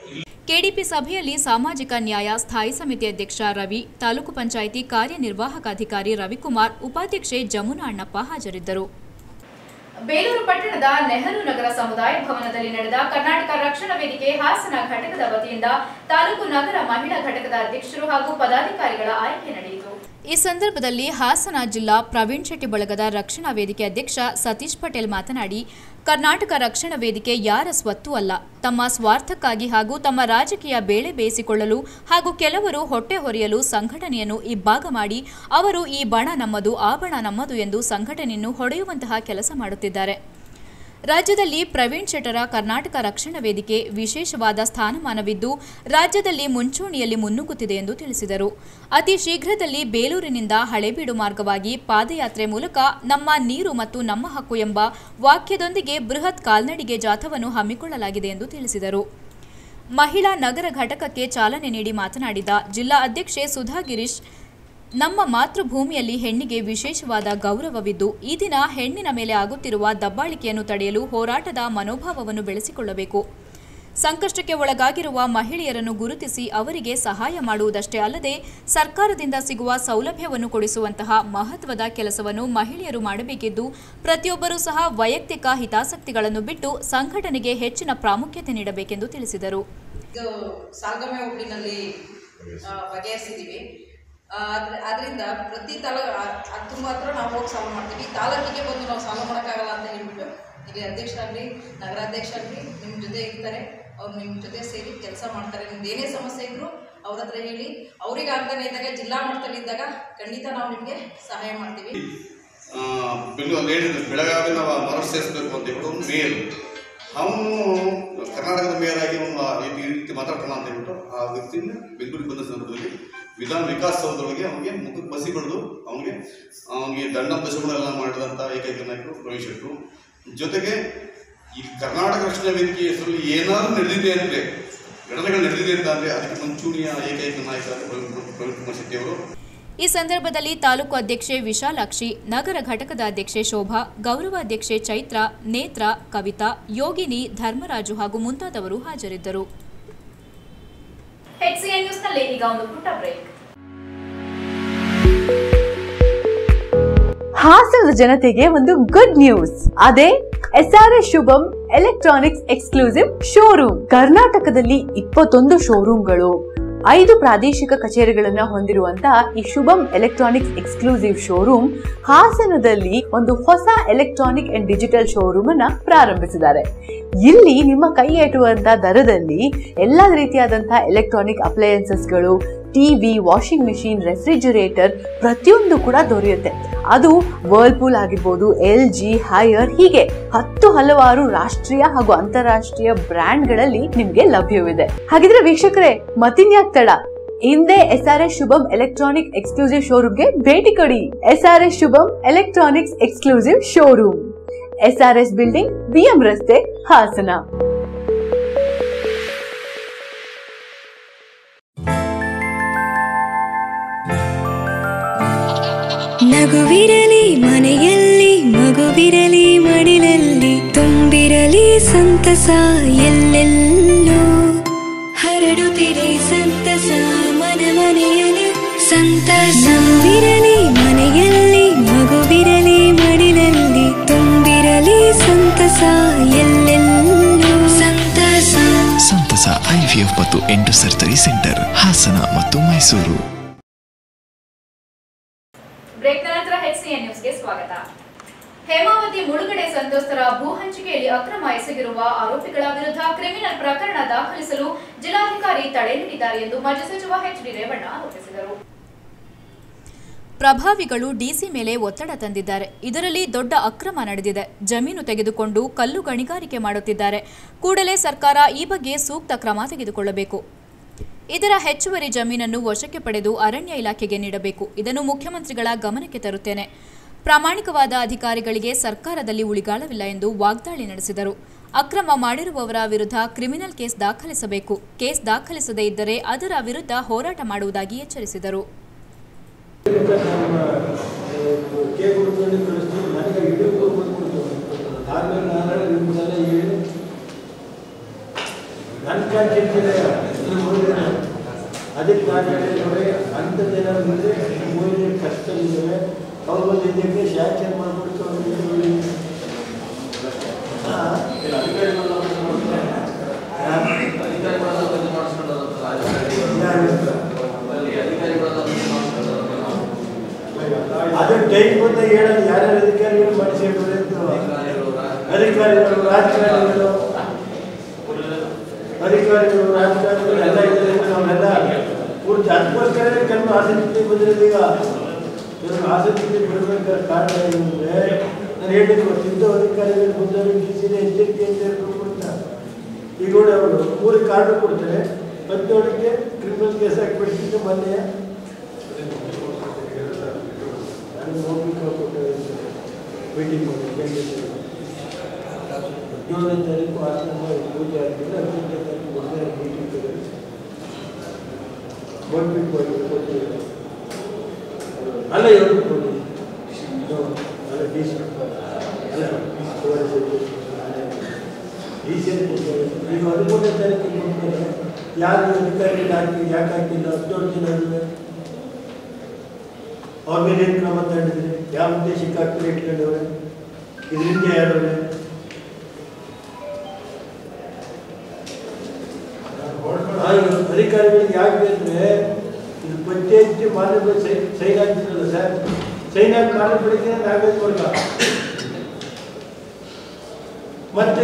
ಕೆಡಿಪಿ ಸಭೆಯಲ್ಲಿ ಸಾಮಾಜಿಕ ನ್ಯಾಯ ಸ್ಥಾಯಿ ಸಮಿತಿ ಅಧ್ಯಕ್ಷ ರವಿ ತಾಲೂಕು ಪಂಚಾಯಿತಿ ಕಾರ್ಯನಿರ್ವಾಹಕ ಅಧಿಕಾರಿ ರವಿಕುಮಾರ್ ಉಪಾಧ್ಯಕ್ಷೆ ಜಮುನಾ ಅಣ್ಣಪ್ಪ ಹಾಜರಿದ್ದರು ಬೇಲೂರು ಪಟ್ಟಣದ ನೆಹರು ನಗರ ಸಮುದಾಯ ಭವನದಲ್ಲಿ ನಡೆದ ಕರ್ನಾಟಕ ರಕ್ಷಣಾ ವೇದಿಕೆ ಹಾಸನ ಘಟಕದ ವತಿಯಿಂದ ತಾಲೂಕು ನಗರ ಮಹಿಳಾ ಘಟಕದ ಅಧ್ಯಕ್ಷರು ಹಾಗೂ ಪದಾಧಿಕಾರಿಗಳ ಆಯ್ಕೆ ನಡೆಯಿತು ಈ ಸಂದರ್ಭದಲ್ಲಿ ಹಾಸನ ಜಿಲ್ಲಾ ಪ್ರವೀಣ್ ಶೆಟ್ಟಿ ಬಳಗದ ರಕ್ಷಣಾ ವೇದಿಕೆ ಅಧ್ಯಕ್ಷ ಸತೀಶ್ ಪಟೇಲ್ ಮಾತನಾಡಿ ಕರ್ನಾಟಕ ರಕ್ಷಣಾ ವೇದಿಕೆ ಯಾರ ಸ್ವತ್ತು ಅಲ್ಲ ತಮ್ಮ ಸ್ವಾರ್ಥಕ್ಕಾಗಿ ಹಾಗೂ ತಮ್ಮ ರಾಜಕೀಯ ಬೇಳೆ ಬೇಯಿಸಿಕೊಳ್ಳಲು ಹಾಗೂ ಕೆಲವರು ಹೊಟ್ಟೆ ಹೊರೆಯಲು ಸಂಘಟನೆಯನ್ನು ಇಬ್ಬಾಗ ಮಾಡಿ ಅವರು ಈ ಬಣ ನಮ್ಮದು ಆ ಬಣ ನಮ್ಮದು ಎಂದು ಸಂಘಟನೆಯನ್ನು ಹೊಡೆಯುವಂತಹ ಕೆಲಸ ಮಾಡುತ್ತಿದ್ದಾರೆ ರಾಜ್ಯದಲ್ಲಿ ಪ್ರವೀಣ್ ಶೆಟ್ಟರ ಕರ್ನಾಟಕ ರಕ್ಷಣಾ ವೇದಿಕೆ ವಿಶೇಷವಾದ ಸ್ಥಾನಮಾನವಿದ್ದು ರಾಜ್ಯದಲ್ಲಿ ಮುಂಚೂಣಿಯಲ್ಲಿ ಮುನ್ನುಗ್ಗುತ್ತಿದೆ ಎಂದು ತಿಳಿಸಿದರು ಅತಿ ಶೀಘ್ರದಲ್ಲಿ ಬೇಲೂರಿನಿಂದ ಹಳೇಬೀಡು ಮಾರ್ಗವಾಗಿ ಪಾದಯಾತ್ರೆ ಮೂಲಕ ನಮ್ಮ ನೀರು ಮತ್ತು ನಮ್ಮ ಹಕ್ಕು ಎಂಬ ವಾಕ್ಯದೊಂದಿಗೆ ಬೃಹತ್ ಕಾಲ್ನಡಿಗೆ ಜಾಥವನ್ನು ಹಮ್ಮಿಕೊಳ್ಳಲಾಗಿದೆ ಎಂದು ತಿಳಿಸಿದರು ಮಹಿಳಾ ನಗರ ಘಟಕಕ್ಕೆ ಚಾಲನೆ ನೀಡಿ ಮಾತನಾಡಿದ ಜಿಲ್ಲಾ ಅಧ್ಯಕ್ಷೆ ಸುಧಾ ಗಿರೀಶ್ ನಮ್ಮ ಮಾತೃಭೂಮಿಯಲ್ಲಿ ಹೆಣ್ಣಿಗೆ ವಿಶೇಷವಾದ ಗೌರವವಿದ್ದು ಈ ದಿನ ಹೆಣ್ಣಿನ ಮೇಲೆ ಆಗುತ್ತಿರುವ ದಬ್ಬಾಳಿಕೆಯನ್ನು ತಡೆಯಲು ಹೋರಾಟದ ಮನೋಭಾವವನ್ನು ಬೆಳೆಸಿಕೊಳ್ಳಬೇಕು ಸಂಕಷ್ಟಕ್ಕೆ ಒಳಗಾಗಿರುವ ಮಹಿಳೆಯರನ್ನು ಗುರುತಿಸಿ ಅವರಿಗೆ ಸಹಾಯ ಮಾಡುವುದಷ್ಟೇ ಅಲ್ಲದೆ ಸರ್ಕಾರದಿಂದ ಸಿಗುವ ಸೌಲಭ್ಯವನ್ನು ಕೊಡಿಸುವಂತಹ ಮಹತ್ವದ ಕೆಲಸವನ್ನು ಮಹಿಳೆಯರು ಮಾಡಬೇಕಿದ್ದು ಪ್ರತಿಯೊಬ್ಬರೂ ಸಹ ವೈಯಕ್ತಿಕ ಹಿತಾಸಕ್ತಿಗಳನ್ನು ಬಿಟ್ಟು ಸಂಘಟನೆಗೆ ಹೆಚ್ಚಿನ ಪ್ರಾಮುಖ್ಯತೆ ನೀಡಬೇಕೆಂದು ತಿಳಿಸಿದರು ಇದು ಸಾಲ್ಗಮೆ ಹೋಬಳಿನಲ್ಲಿ ಆ, ಬಗೆಹರಿಸಿದ್ದೀವಿ ಆ, ಅದ್ರ- ಅದರಿಂದ ಪ್ರತಿ ತಾಲ ಅದು ತುಂಬ ಹತ್ರ ನಾವು ಹೋಗಿ ಸಾಲ್ವ್ ಮಾಡ್ತೀವಿ ಈ ತಾಲೂಕಿಗೆ ಬಂದು ನಾವು ಸಾಲ್ವ್ ಮಾಡೋಕ್ಕಾಗಲ್ಲ ಅಂತ ಹೇಳ್ಬಿಟ್ಟು ಇಲ್ಲಿ ಅಧ್ಯಕ್ಷರಾಗಲಿ ನಗರಾಧ್ಯಕ್ಷರಾಗಲಿ ನಿಮ್ಮ ಜೊತೆ ಇರ್ತಾರೆ ಅವ್ರು ನಿಮ್ಮ ಜೊತೆ ಸೇರಿ ಕೆಲಸ ಮಾಡ್ತಾರೆ ನಿಮ್ದು ಏನೇ ಸಮಸ್ಯೆ ಇದ್ದರೂ ಅವ್ರ ಹತ್ರ ಹೇಳಿ ಅವ್ರಿಗೆ ಆಗ್ತಾನೆ ಇದ್ದಾಗ ಜಿಲ್ಲಾ ಮಟ್ಟದಲ್ಲಿ ಇದ್ದಾಗ ಖಂಡಿತ ನಾವು ನಿಮಗೆ ಸಹಾಯ ಮಾಡ್ತೀವಿ ಆ, ಬೆಂಗಳೂರು ಲೇಡಿ ಬೆಳಗಾವಿ ನಾವು ಮರು ಸೇರಿಸಬೇಕು ಅಂತ ಹೇಳ್ಬಿಟ್ಟು ಒಂದು ಮೇಯರ್ ಅವನು ಕರ್ನಾಟಕದ ಮೇಯರ್ ಆಗಿ ಒಂದು ಆ ರೀತಿ ಈ ರೀತಿ ಮಾತಾಡ್ತಾನ ಅಂತ ಹೇಳ್ಬಿಟ್ಟು ಆ ವ್ಯಕ್ತಿನ ಬೆಂಗಳೂರಿಗೆ ಬಂದ ಸಂದರ್ಭದಲ್ಲಿ ವಿಧಾನ ವಿಕಾಸ ಸೌಧದೊಳಗೆ ಅವನಿಗೆ ಮುಖಕ್ಕೆ ಬಸಿ ಬಡಿದು ಅವನಿಗೆ ಅವನಿಗೆ ದಂಡ ದಶಗಳೆಲ್ಲ ಮಾಡಿದಂಥ ಏಕೈಕ ನಾಯಕರು ಪ್ರವೀಣ್ ಶೆಟ್ಟರು ಜೊತೆಗೆ ಈ ಕರ್ನಾಟಕ ರಕ್ಷಣಾ ವೇದಿಕೆ ಹೆಸರಲ್ಲಿ ಏನಾದರೂ ನಡೆದಿದೆ ಅಂದರೆ ಘಟನೆಗಳು ನಡೆದಿದೆ ಅಂತ ಅಂದರೆ ಅದಕ್ಕೆ ಮುಂಚೂಣಿಯ ಏಕೈಕ ನಾಯಕ ಪ್ರವೀಣ್ ಪ್ರವೀಣ್ ಕುಮಾರ್ ಶೆಟ್ಟಿ ಅವರು ಈ ಸಂದರ್ಭದಲ್ಲಿ ತಾಲೂಕು ಅಧ್ಯಕ್ಷೆ ವಿಶಾಲಾಕ್ಷಿ ನಗರ ಘಟಕದ ಅಧ್ಯಕ್ಷೆ ಶೋಭಾ ಗೌರವಾಧ್ಯಕ್ಷೆ ಚೈತ್ರ ನೇತ್ರ ಕವಿತಾ ಯೋಗಿನಿ ಧರ್ಮರಾಜು ಹಾಗೂ ಮುಂತಾದವರು ಹಾಜರಿದ್ದರು ಎಚ್ಸಿಎನ್ ಕಾರ್ಯಕ್ರಮದಲ್ಲಿ ಈಗ ಒಂದು ಪುಟ್ಟ ಬ್ರೇಕ್ ಹಾಸನದ ಜನತೆಗೆ ಒಂದು ಗುಡ್ ನ್ಯೂಸ್ ಅದೇ S R S Shubham electronics exclusive showroom ಕರ್ನಾಟಕದಲ್ಲಿ ಇಪ್ಪತ್ತೊಂದು ಶೋರೂಮ್ಗಳು ಐದು ಪ್ರಾದೇಶಿಕ ಕಚೇರಿಗಳನ್ನ ಹೊಂದಿರುವಂತಹ ಈ ಶುಭಂ ಎಲೆಕ್ಟ್ರಾನಿಕ್ಸ್ ಎಕ್ಸ್ಕ್ಲೂಸಿವ್ ಶೋರೂಮ್ ಹಾಸನದಲ್ಲಿ ಒಂದು ಹೊಸ ಎಲೆಕ್ಟ್ರಾನಿಕ್ ಅಂಡ್ ಡಿಜಿಟಲ್ ಶೋರೂಮ್ ಅನ್ನ ಪ್ರಾರಂಭಿಸಿದ್ದಾರೆ ಇಲ್ಲಿ ನಿಮ್ಮ ಕೈ ಎಟುವಂತ ದರದಲ್ಲಿ ಎಲ್ಲಾ ರೀತಿಯಾದಂತಹ ಎಲೆಕ್ಟ್ರಾನಿಕ್ ಅಪ್ಲಯನ್ಸಸ್ಗಳು ಟಿವಿ ವಾಷಿಂಗ್ ಮಿಷಿನ್ ರೆಫ್ರಿಜರೇಟರ್ ಪ್ರತಿಯೊಂದು ಕೂಡ ದೊರೆಯುತ್ತೆ ಅದು ವರ್ಲ್ಪೂಲ್ ಆಗಿರ್ಬೋದು ಎಲ್ ಜಿ ಹೈಯರ್ ಹೀಗೆ ಹತ್ತು ಹಲವಾರು ರಾಷ್ಟ್ರೀಯ ಹಾಗೂ ಅಂತಾರಾಷ್ಟ್ರೀಯ ಬ್ರ್ಯಾಂಡ್ಗಳಲ್ಲಿ ನಿಮ್ಗೆ ಲಭ್ಯವಿದೆ ಹಾಗಿದ್ರೆ ವೀಕ್ಷಕರೇ ಮತ್ತಿನ್ಯಾಕ್ ತಡ ಹಿಂದೆ S R S Shubham electronic exclusive ಶೋರೂಮ್ಗೆ ಭೇಟಿ ಕೊಡಿ S R S Shubham electronics exclusive showroom S R S building BM ರಸ್ತೆ ಹಾಸನ ನಗುವಿರಲಿ ಮನೆಯಲ್ಲಿ ಮಗುವಿರಲಿ ಮಡಿಲಲ್ಲಿ ತುಂಬಿರಲಿ ಸಂತಸ ಎಲ್ಲೆಲ್ಲೂ ಹರಡುತ್ತಿರಿ ಸಂತಸ ಮನ ಮನೆಯಲ್ಲಿ ಸಂತಸವಿರಲಿ ಮನೆಯಲ್ಲಿ ಮಗುವಿರಲಿ ಮಡಿಲಲ್ಲಿ ತುಂಬಿರಲಿ ಸಂತಸ ಎಲ್ಲೆಲ್ಲೂ ಸಂತಸ ಸಂತಸ ಐವಿಎಫ್ ಮತ್ತು ಎಂಟು ಸರ್ಜರಿ ಸೆಂಟರ್ ಹಾಸನ ಮತ್ತು ಮೈಸೂರು ಬ್ರೇಕ್ನ ನಂತರ ಹೆಚ್ಸಿಎನ್ ನ್ಯೂಸ್ಗೆ ಸ್ವಾಗತ ಹೇಮಾವತಿ ಮುಳುಗಡೆ ಸಂತ್ರಸ್ತರ ಭೂ ಹಂಚಿಕೆಯಲ್ಲಿ ಅಕ್ರಮ ಎಸಗಿರುವ ಆರೋಪಿಗಳ ವಿರುದ್ಧ ಕ್ರಿಮಿನಲ್ ಪ್ರಕರಣ ದಾಖಲಿಸಲು ಜಿಲ್ಲಾಧಿಕಾರಿ ತಡೆ ನೀಡಿದ್ದಾರೆ ಎಂದು ಮಾಜಿ ಸಚಿವ ಎಚ್ ಡಿ ರೇವಣ್ಣ ಆರೋಪಿಸಿದರು ಪ್ರಭಾವಿಗಳು ಡಿಸಿ ಮೇಲೆ ಒತ್ತಡ ತಂದಿದ್ದಾರೆ ಇದರಲ್ಲಿ ದೊಡ್ಡ ಅಕ್ರಮ ನಡೆದಿದೆ ಜಮೀನು ತೆಗೆದುಕೊಂಡು ಕಲ್ಲು ಗಣಿಗಾರಿಕೆ ಮಾಡುತ್ತಿದ್ದಾರೆ ಕೂಡಲೇ ಸರ್ಕಾರ ಈ ಬಗ್ಗೆ ಸೂಕ್ತ ಕ್ರಮ ತೆಗೆದುಕೊಳ್ಳಬೇಕು ಇದರ ಹೆಚ್ಚುವರಿ ಜಮೀನನ್ನು ವಶಕ್ಕೆ ಪಡೆದು ಅರಣ್ಯ ಇಲಾಖೆಗೆ ನೀಡಬೇಕು ಇದನ್ನು ಮುಖ್ಯಮಂತ್ರಿಗಳ ಗಮನಕ್ಕೆ ತರುತ್ತೇನೆ ಪ್ರಾಮಾಣಿಕವಾದ ಅಧಿಕಾರಿಗಳಿಗೆ ಸರ್ಕಾರದಲ್ಲಿ ಉಳಿಗಾಲವಿಲ್ಲ ಎಂದು ವಾಗ್ದಾಳಿ ನಡೆಸಿದರು ಅಕ್ರಮ ಮಾಡಿರುವವರ ವಿರುದ್ಧ ಕ್ರಿಮಿನಲ್ ಕೇಸ್ ದಾಖಲಿಸಬೇಕು ಕೇಸ್ ದಾಖಲಿಸದೇ ಇದ್ದರೆ ಅದರ ವಿರುದ್ಧ ಹೋರಾಟ ಮಾಡುವುದಾಗಿ ಎಚ್ಚರಿಸಿದರು ಕೇಕ್ ಹುಡ್ಕೊಂಡು ಕಳಿಸ್ತೀನಿ ನನಗೆ ಹಿಡಿದು ಬಂದ್ಬಿಡ್ತು ಆಮೇಲೆ ನಾಳೆ ನಿಮ್ಮ ಸಲ ಹೇಳಿ ನನ್ನ ಕಾಣಿಸಿರ್ತಿದೆ ಅದಕ್ಕೆ ನಾನು ಹೇಳಿದ್ರೆ ಅಂಥದ್ದೇನಾದ್ರು ಇದ್ದರೆ ಮೂರನೇ ಕಷ್ಟದಲ್ಲಿದ್ದಾವೆ ಅವ್ರು ಒಂದು ಇದಕ್ಕೆ ಶಾಂಕ್ಷನ್ ಮಾಡಿಬಿಟ್ಟು ಅವ್ರಿಗೆ ಅದು ಟೈಮ್ ಬಂದಾಗ ಹೇಳೋದು ಯಾರ್ಯಾರು ಅಧಿಕಾರಿಗಳು ಮಾಡಿಸಿರ್ತಾರೆ ಅಂತ ಅಧಿಕಾರಿಗಳು ರಾಜಕಾರಣಿಗಳು ಅಧಿಕಾರಿಗಳು ರಾಜಕಾರಣಿಗಳು ಎಲ್ಲ ಇದ್ದಾರೆ ನಾವೆಲ್ಲ ಪೂರ್ತಿ ಅದಕ್ಕೋಸ್ಕರ ಕೆಲವು ಆಸಕ್ತಿ ಬಂದಿರೋದು ಈಗ ಕೆಲವು ಆಸಕ್ತಿ ಬಿಡಬೇಕಾದ ಕಾರಣ ಏನು ಅಂದರೆ ನಾನು ಹೇಳಿದ್ದು ಸಿದ್ಧ ಅಧಿಕಾರಿಗಳು ಬಂದವರು ಡಿ ಸಿನೇ ಎಚ್ಚರಿಕೆ ಅಂತ ಹೇಳ್ಬೇಕು ಅಂತ ಈಗ ನೋಡಿ ಅವರು ಮೂರು ಕಾರ್ಡು ಕೊಡ್ತಾರೆ ಹದಿನೇಳಕ್ಕೆ ಕ್ರಿಮಿನಲ್ ಕೇಸ್ ಹಾಕಿಬಿಡ್ತಿದ್ದು ಮೊನ್ನೆ ನಾನು ಹೋಗ್ಲಿಕ್ಕೆ ಕೊಟ್ಟಿದ್ದೆ ಮೀಟಿಂಗ್ ಮಾಡಿ ಹದಿನೇಳನೇ ತಾರೀಕು ಆಚರಣೆ ಪೂಜೆ ಆಗಿಲ್ಲ ಹದಿನೆಂಟನೇ ತಾರೀಕು ಮೊದಲೇ ಮೀಟಿಂಗ್ ತಗೊಂಡು ಬೋರ್ಡ್ಬಿಟ್ಟು ಮಾಡಿ ಕೊಟ್ಟಿದ್ದಾರೆ ಅಲ್ಲ ಇವರು ಕೊಡಿ ಅಲ್ಲ ಡಿ ಸಿ ಅಲ್ಲ ಡಿ ಸಿ ಈಗ ಹದಿಮೂರನೇ ತಾರೀಕಿಗೆ ಕೊಡ್ತಾರೆ ಯಾರು ಅಧಿಕಾರಿಗಳು ಹಾಕಿ ಯಾಕೆ ಹಾಕಿಲ್ಲ ಹದಿನೇಳು ದಿನ ಆದ್ಮೇಲೆ ಅವ್ರ ಮೇಲೆ ಏನು ಕ್ರಮ ತಗೊಂಡಿದ್ರೆ ಯಾವ ಉದ್ದೇಶಕ್ಕೆ ಹಾಕ್ತಾರೆ ಇಟ್ಕೊಂಡವ್ರೆ ಇದರಿಂದ ಯಾರವ್ರೆ ಆ, ಇವ್ರು ಅಧಿಕಾರಿಗಳಿಗೆ ಯಾಕೆ ಅಂದ್ರೆ ಇದು ಪಂಚಾಯತ್ ಮಾನವ ಸೈನ್ ಆಗ್ತಿರಲ್ಲ ಸರ್ ಸೈನ್ ಹಾಕಿ ಕಾಲ ಬೆಳಿಗ್ಗೆ ನಾಗೇಶ್ ವರ್ಗ ಮತ್ತೆ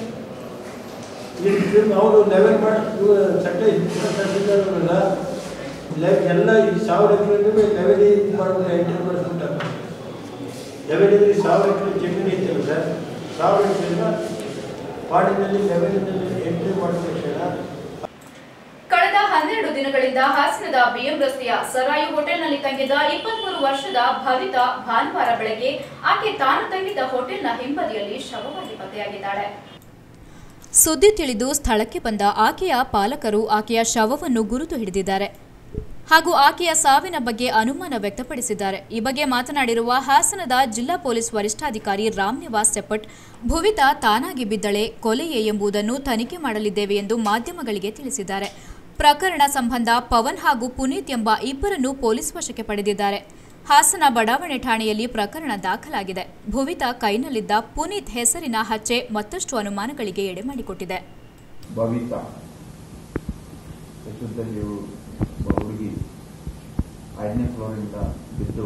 ಅವರು ಲೆವೆಲ್ ಮಾಡಿ ಚಟ್ಟ ತರ್ಸಿದಾರಲ್ಲ ಎಲ್ಲ ಈ ಸಾವಿರ ಎಕರೆ ಲೆವೆಲ್ ಇದು ಮಾಡ್ಬೋದು ಎಂಟರ್ ಮಾಡಿಸ್ಬಿಟ್ಟಾರೆ ಲೆವೆಲ್ ಇದ್ರೆ ಸಾವಿರ ಎಕರೆ ಜಮೀನು ಐತಲ್ಲ ಸರ್ ಸಾವಿರ ಎಕರೆ ಪಾಡಿನಲ್ಲಿ ಲೆವೆಲಿನಲ್ಲಿ ಎಂಟ್ರಿ ಮಾಡಿದ ತಕ್ಷಣ ಕಳೆದ ಹನ್ನೆರಡು ದಿನಗಳಿಂದ ಹಾಸನದ ಬಿಎಂ ರಸ್ತೆಯ ಸರಾಯು ಹೋಟೆಲ್ನಲ್ಲಿ ತಂಗಿದ್ದ ಇಪ್ಪತ್ಮೂರು ವರ್ಷದ ಭವಿತಾ ಭಾನುವಾರ ಬೆಳಗ್ಗೆ ಆಕೆ ತಾನು ತಂಗಿದ್ದ ಹೋಟೆಲ್ನ ಹಿಂಬದಿಯಲ್ಲಿ ಶವವಾಗಿ ಪತ್ತೆಯಾಗಿದ್ದಾಳೆ ಸುದ್ದಿ ತಿಳಿದು ಸ್ಥಳಕ್ಕೆ ಬಂದ ಆಕೆಯ ಪಾಲಕರು ಆಕೆಯ ಶವವನ್ನು ಗುರುತು ಹಿಡಿದಿದ್ದಾರೆ ಹಾಗೂ ಆಕೆಯ ಸಾವಿನ ಬಗ್ಗೆ ಅನುಮಾನ ವ್ಯಕ್ತಪಡಿಸಿದ್ದಾರೆ ಈ ಬಗ್ಗೆ ಮಾತನಾಡಿರುವ ಹಾಸನದ ಜಿಲ್ಲಾ ಪೊಲೀಸ್ ವರಿಷ್ಠಾಧಿಕಾರಿ ರಾಮ್ ನಿವಾಸ್ ಸೆಪ್ಪಟ್ ಭುವಿತಾ ತಾನಾಗಿ ಬಿದ್ದಳೆ ಕೊಲೆಯೇ ಎಂಬುದನ್ನು ತನಿಖೆ ಮಾಡಲಿದ್ದೇವೆ ಎಂದು ಮಾಧ್ಯಮಗಳಿಗೆ ತಿಳಿಸಿದ್ದಾರೆ ಪ್ರಕರಣ ಸಂಬಂಧ ಪವನ್ ಹಾಗೂ ಪುನೀತ್ ಎಂಬ ಇಬ್ಬರನ್ನು ಪೊಲೀಸ್ ವಶಕ್ಕೆ ಪಡೆದಿದ್ದಾರೆ ಹಾಸನ ಬಡಾವಣೆ ಠಾಣೆಯಲ್ಲಿ ಪ್ರಕರಣ ದಾಖಲಾಗಿದೆ ಭುವಿತ ಕೈನಲ್ಲಿದ್ದ ಪುನೀತ್ ಹೆಸರಿನ ಹಚ್ಚೆ ಮತ್ತಷ್ಟು ಅನುಮಾನಗಳಿಗೆ ಎಡೆ ಮಾಡಿಕೊಟ್ಟಿದೆ ಭವಿತಾ ಯಶಸ್ಸಲ್ಲಿ ಒಬ್ಬ ಹುಡುಗಿ ಐದನೇ ಫ್ಲೋರಿಂದ ಬಿದ್ದು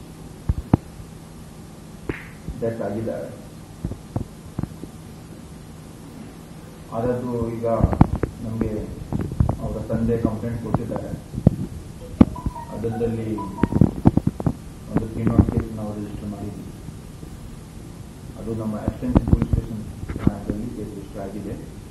ಡೆತ್ ಆಗಿದ್ದಾರೆ ಆದದ್ದು ಈಗ ನಮಗೆ ಅವರ ತಂದೆ ಕಂಪ್ಲೇಂಟ್ ಕೊಟ್ಟಿದ್ದಾರೆ ಅದರಲ್ಲಿ ಒಂದು ತ್ರೀ ನಾಟ್ ಕೇಸ್ ನಾವು ರಿಜಿಸ್ಟರ್ ಮಾಡಿದ್ದೀವಿ ಅದು ನಮ್ಮ ಎಕ್ಸ್ಟೆನ್ಷನ್ ಪೊಲೀಸ್ ಸ್ಟೇಷನ್ ಠಾಣೆಯಲ್ಲಿ ಕೇಸ್ ರಿಜಿಸ್ಟರ್ ಆಗಿದೆ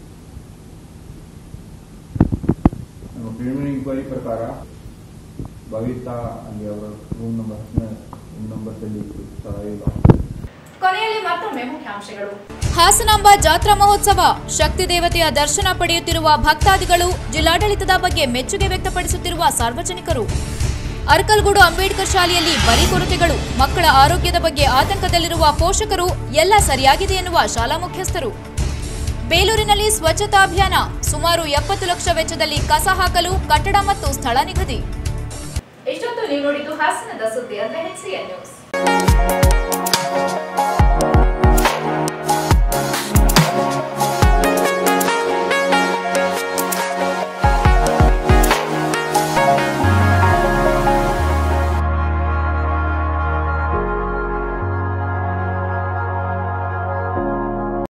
ನಮ್ಮ ಪ್ರಿಲಿಮಿನರಿ ಇಂಕ್ವೈರಿ ಪ್ರಕಾರ ಭವಿತಾ ಅಲ್ಲಿ ಅವರ ರೂಮ್ ನಂಬರ್ ಹತ್ತನೇ ರೂಮ್ ನಂಬರ್ದಲ್ಲಿ ಸ್ಥಳ ಕೊನೆಯಲ್ಲಿ ಮತ್ತೊಮ್ಮೆ ಮುಖ್ಯಾಂಶಗಳು ಹಾಸನಾಂಬ ಜಾತ್ರಾ ಮಹೋತ್ಸವ ಶಕ್ತಿ ದೇವತೆಯ ದರ್ಶನ ಪಡೆಯುತ್ತಿರುವ ಭಕ್ತಾದಿಗಳು ಜಿಲ್ಲಾಡಳಿತದ ಬಗ್ಗೆ ಮೆಚ್ಚುಗೆ ವ್ಯಕ್ತಪಡಿಸುತ್ತಿರುವ ಸಾರ್ವಜನಿಕರು ಅರ್ಕಲ್ಗೂಡು ಅಂಬೇಡ್ಕರ್ ಶಾಲೆಯಲ್ಲಿ ಬರೀ ಕೊರತೆಗಳು ಮಕ್ಕಳ ಆರೋಗ್ಯದ ಬಗ್ಗೆ ಆತಂಕದಲ್ಲಿರುವ ಪೋಷಕರು ಎಲ್ಲ ಸರಿಯಾಗಿದೆ ಎನ್ನುವ ಶಾಲಾ ಮುಖ್ಯಸ್ಥರು ಬೇಲೂರಿನಲ್ಲಿ ಸ್ವಚ್ಛತಾ ಅಭಿಯಾನ ಸುಮಾರು ಎಪ್ಪತ್ತು ಲಕ್ಷ ವೆಚ್ಚದಲ್ಲಿ ಕಸ ಹಾಕಲು ಕಟ್ಟಡ ಮತ್ತು ಸ್ಥಳ ನಿಗದಿ ಇಷ್ಟೊತ್ತು ನೀವು ನೋಡಿದ್ದು ಹಾಸನದ ಸುದ್ದಿ ಅಂದ್ರೆ ಎಚ್ಸಿಎನ್ ನ್ಯೂಸ್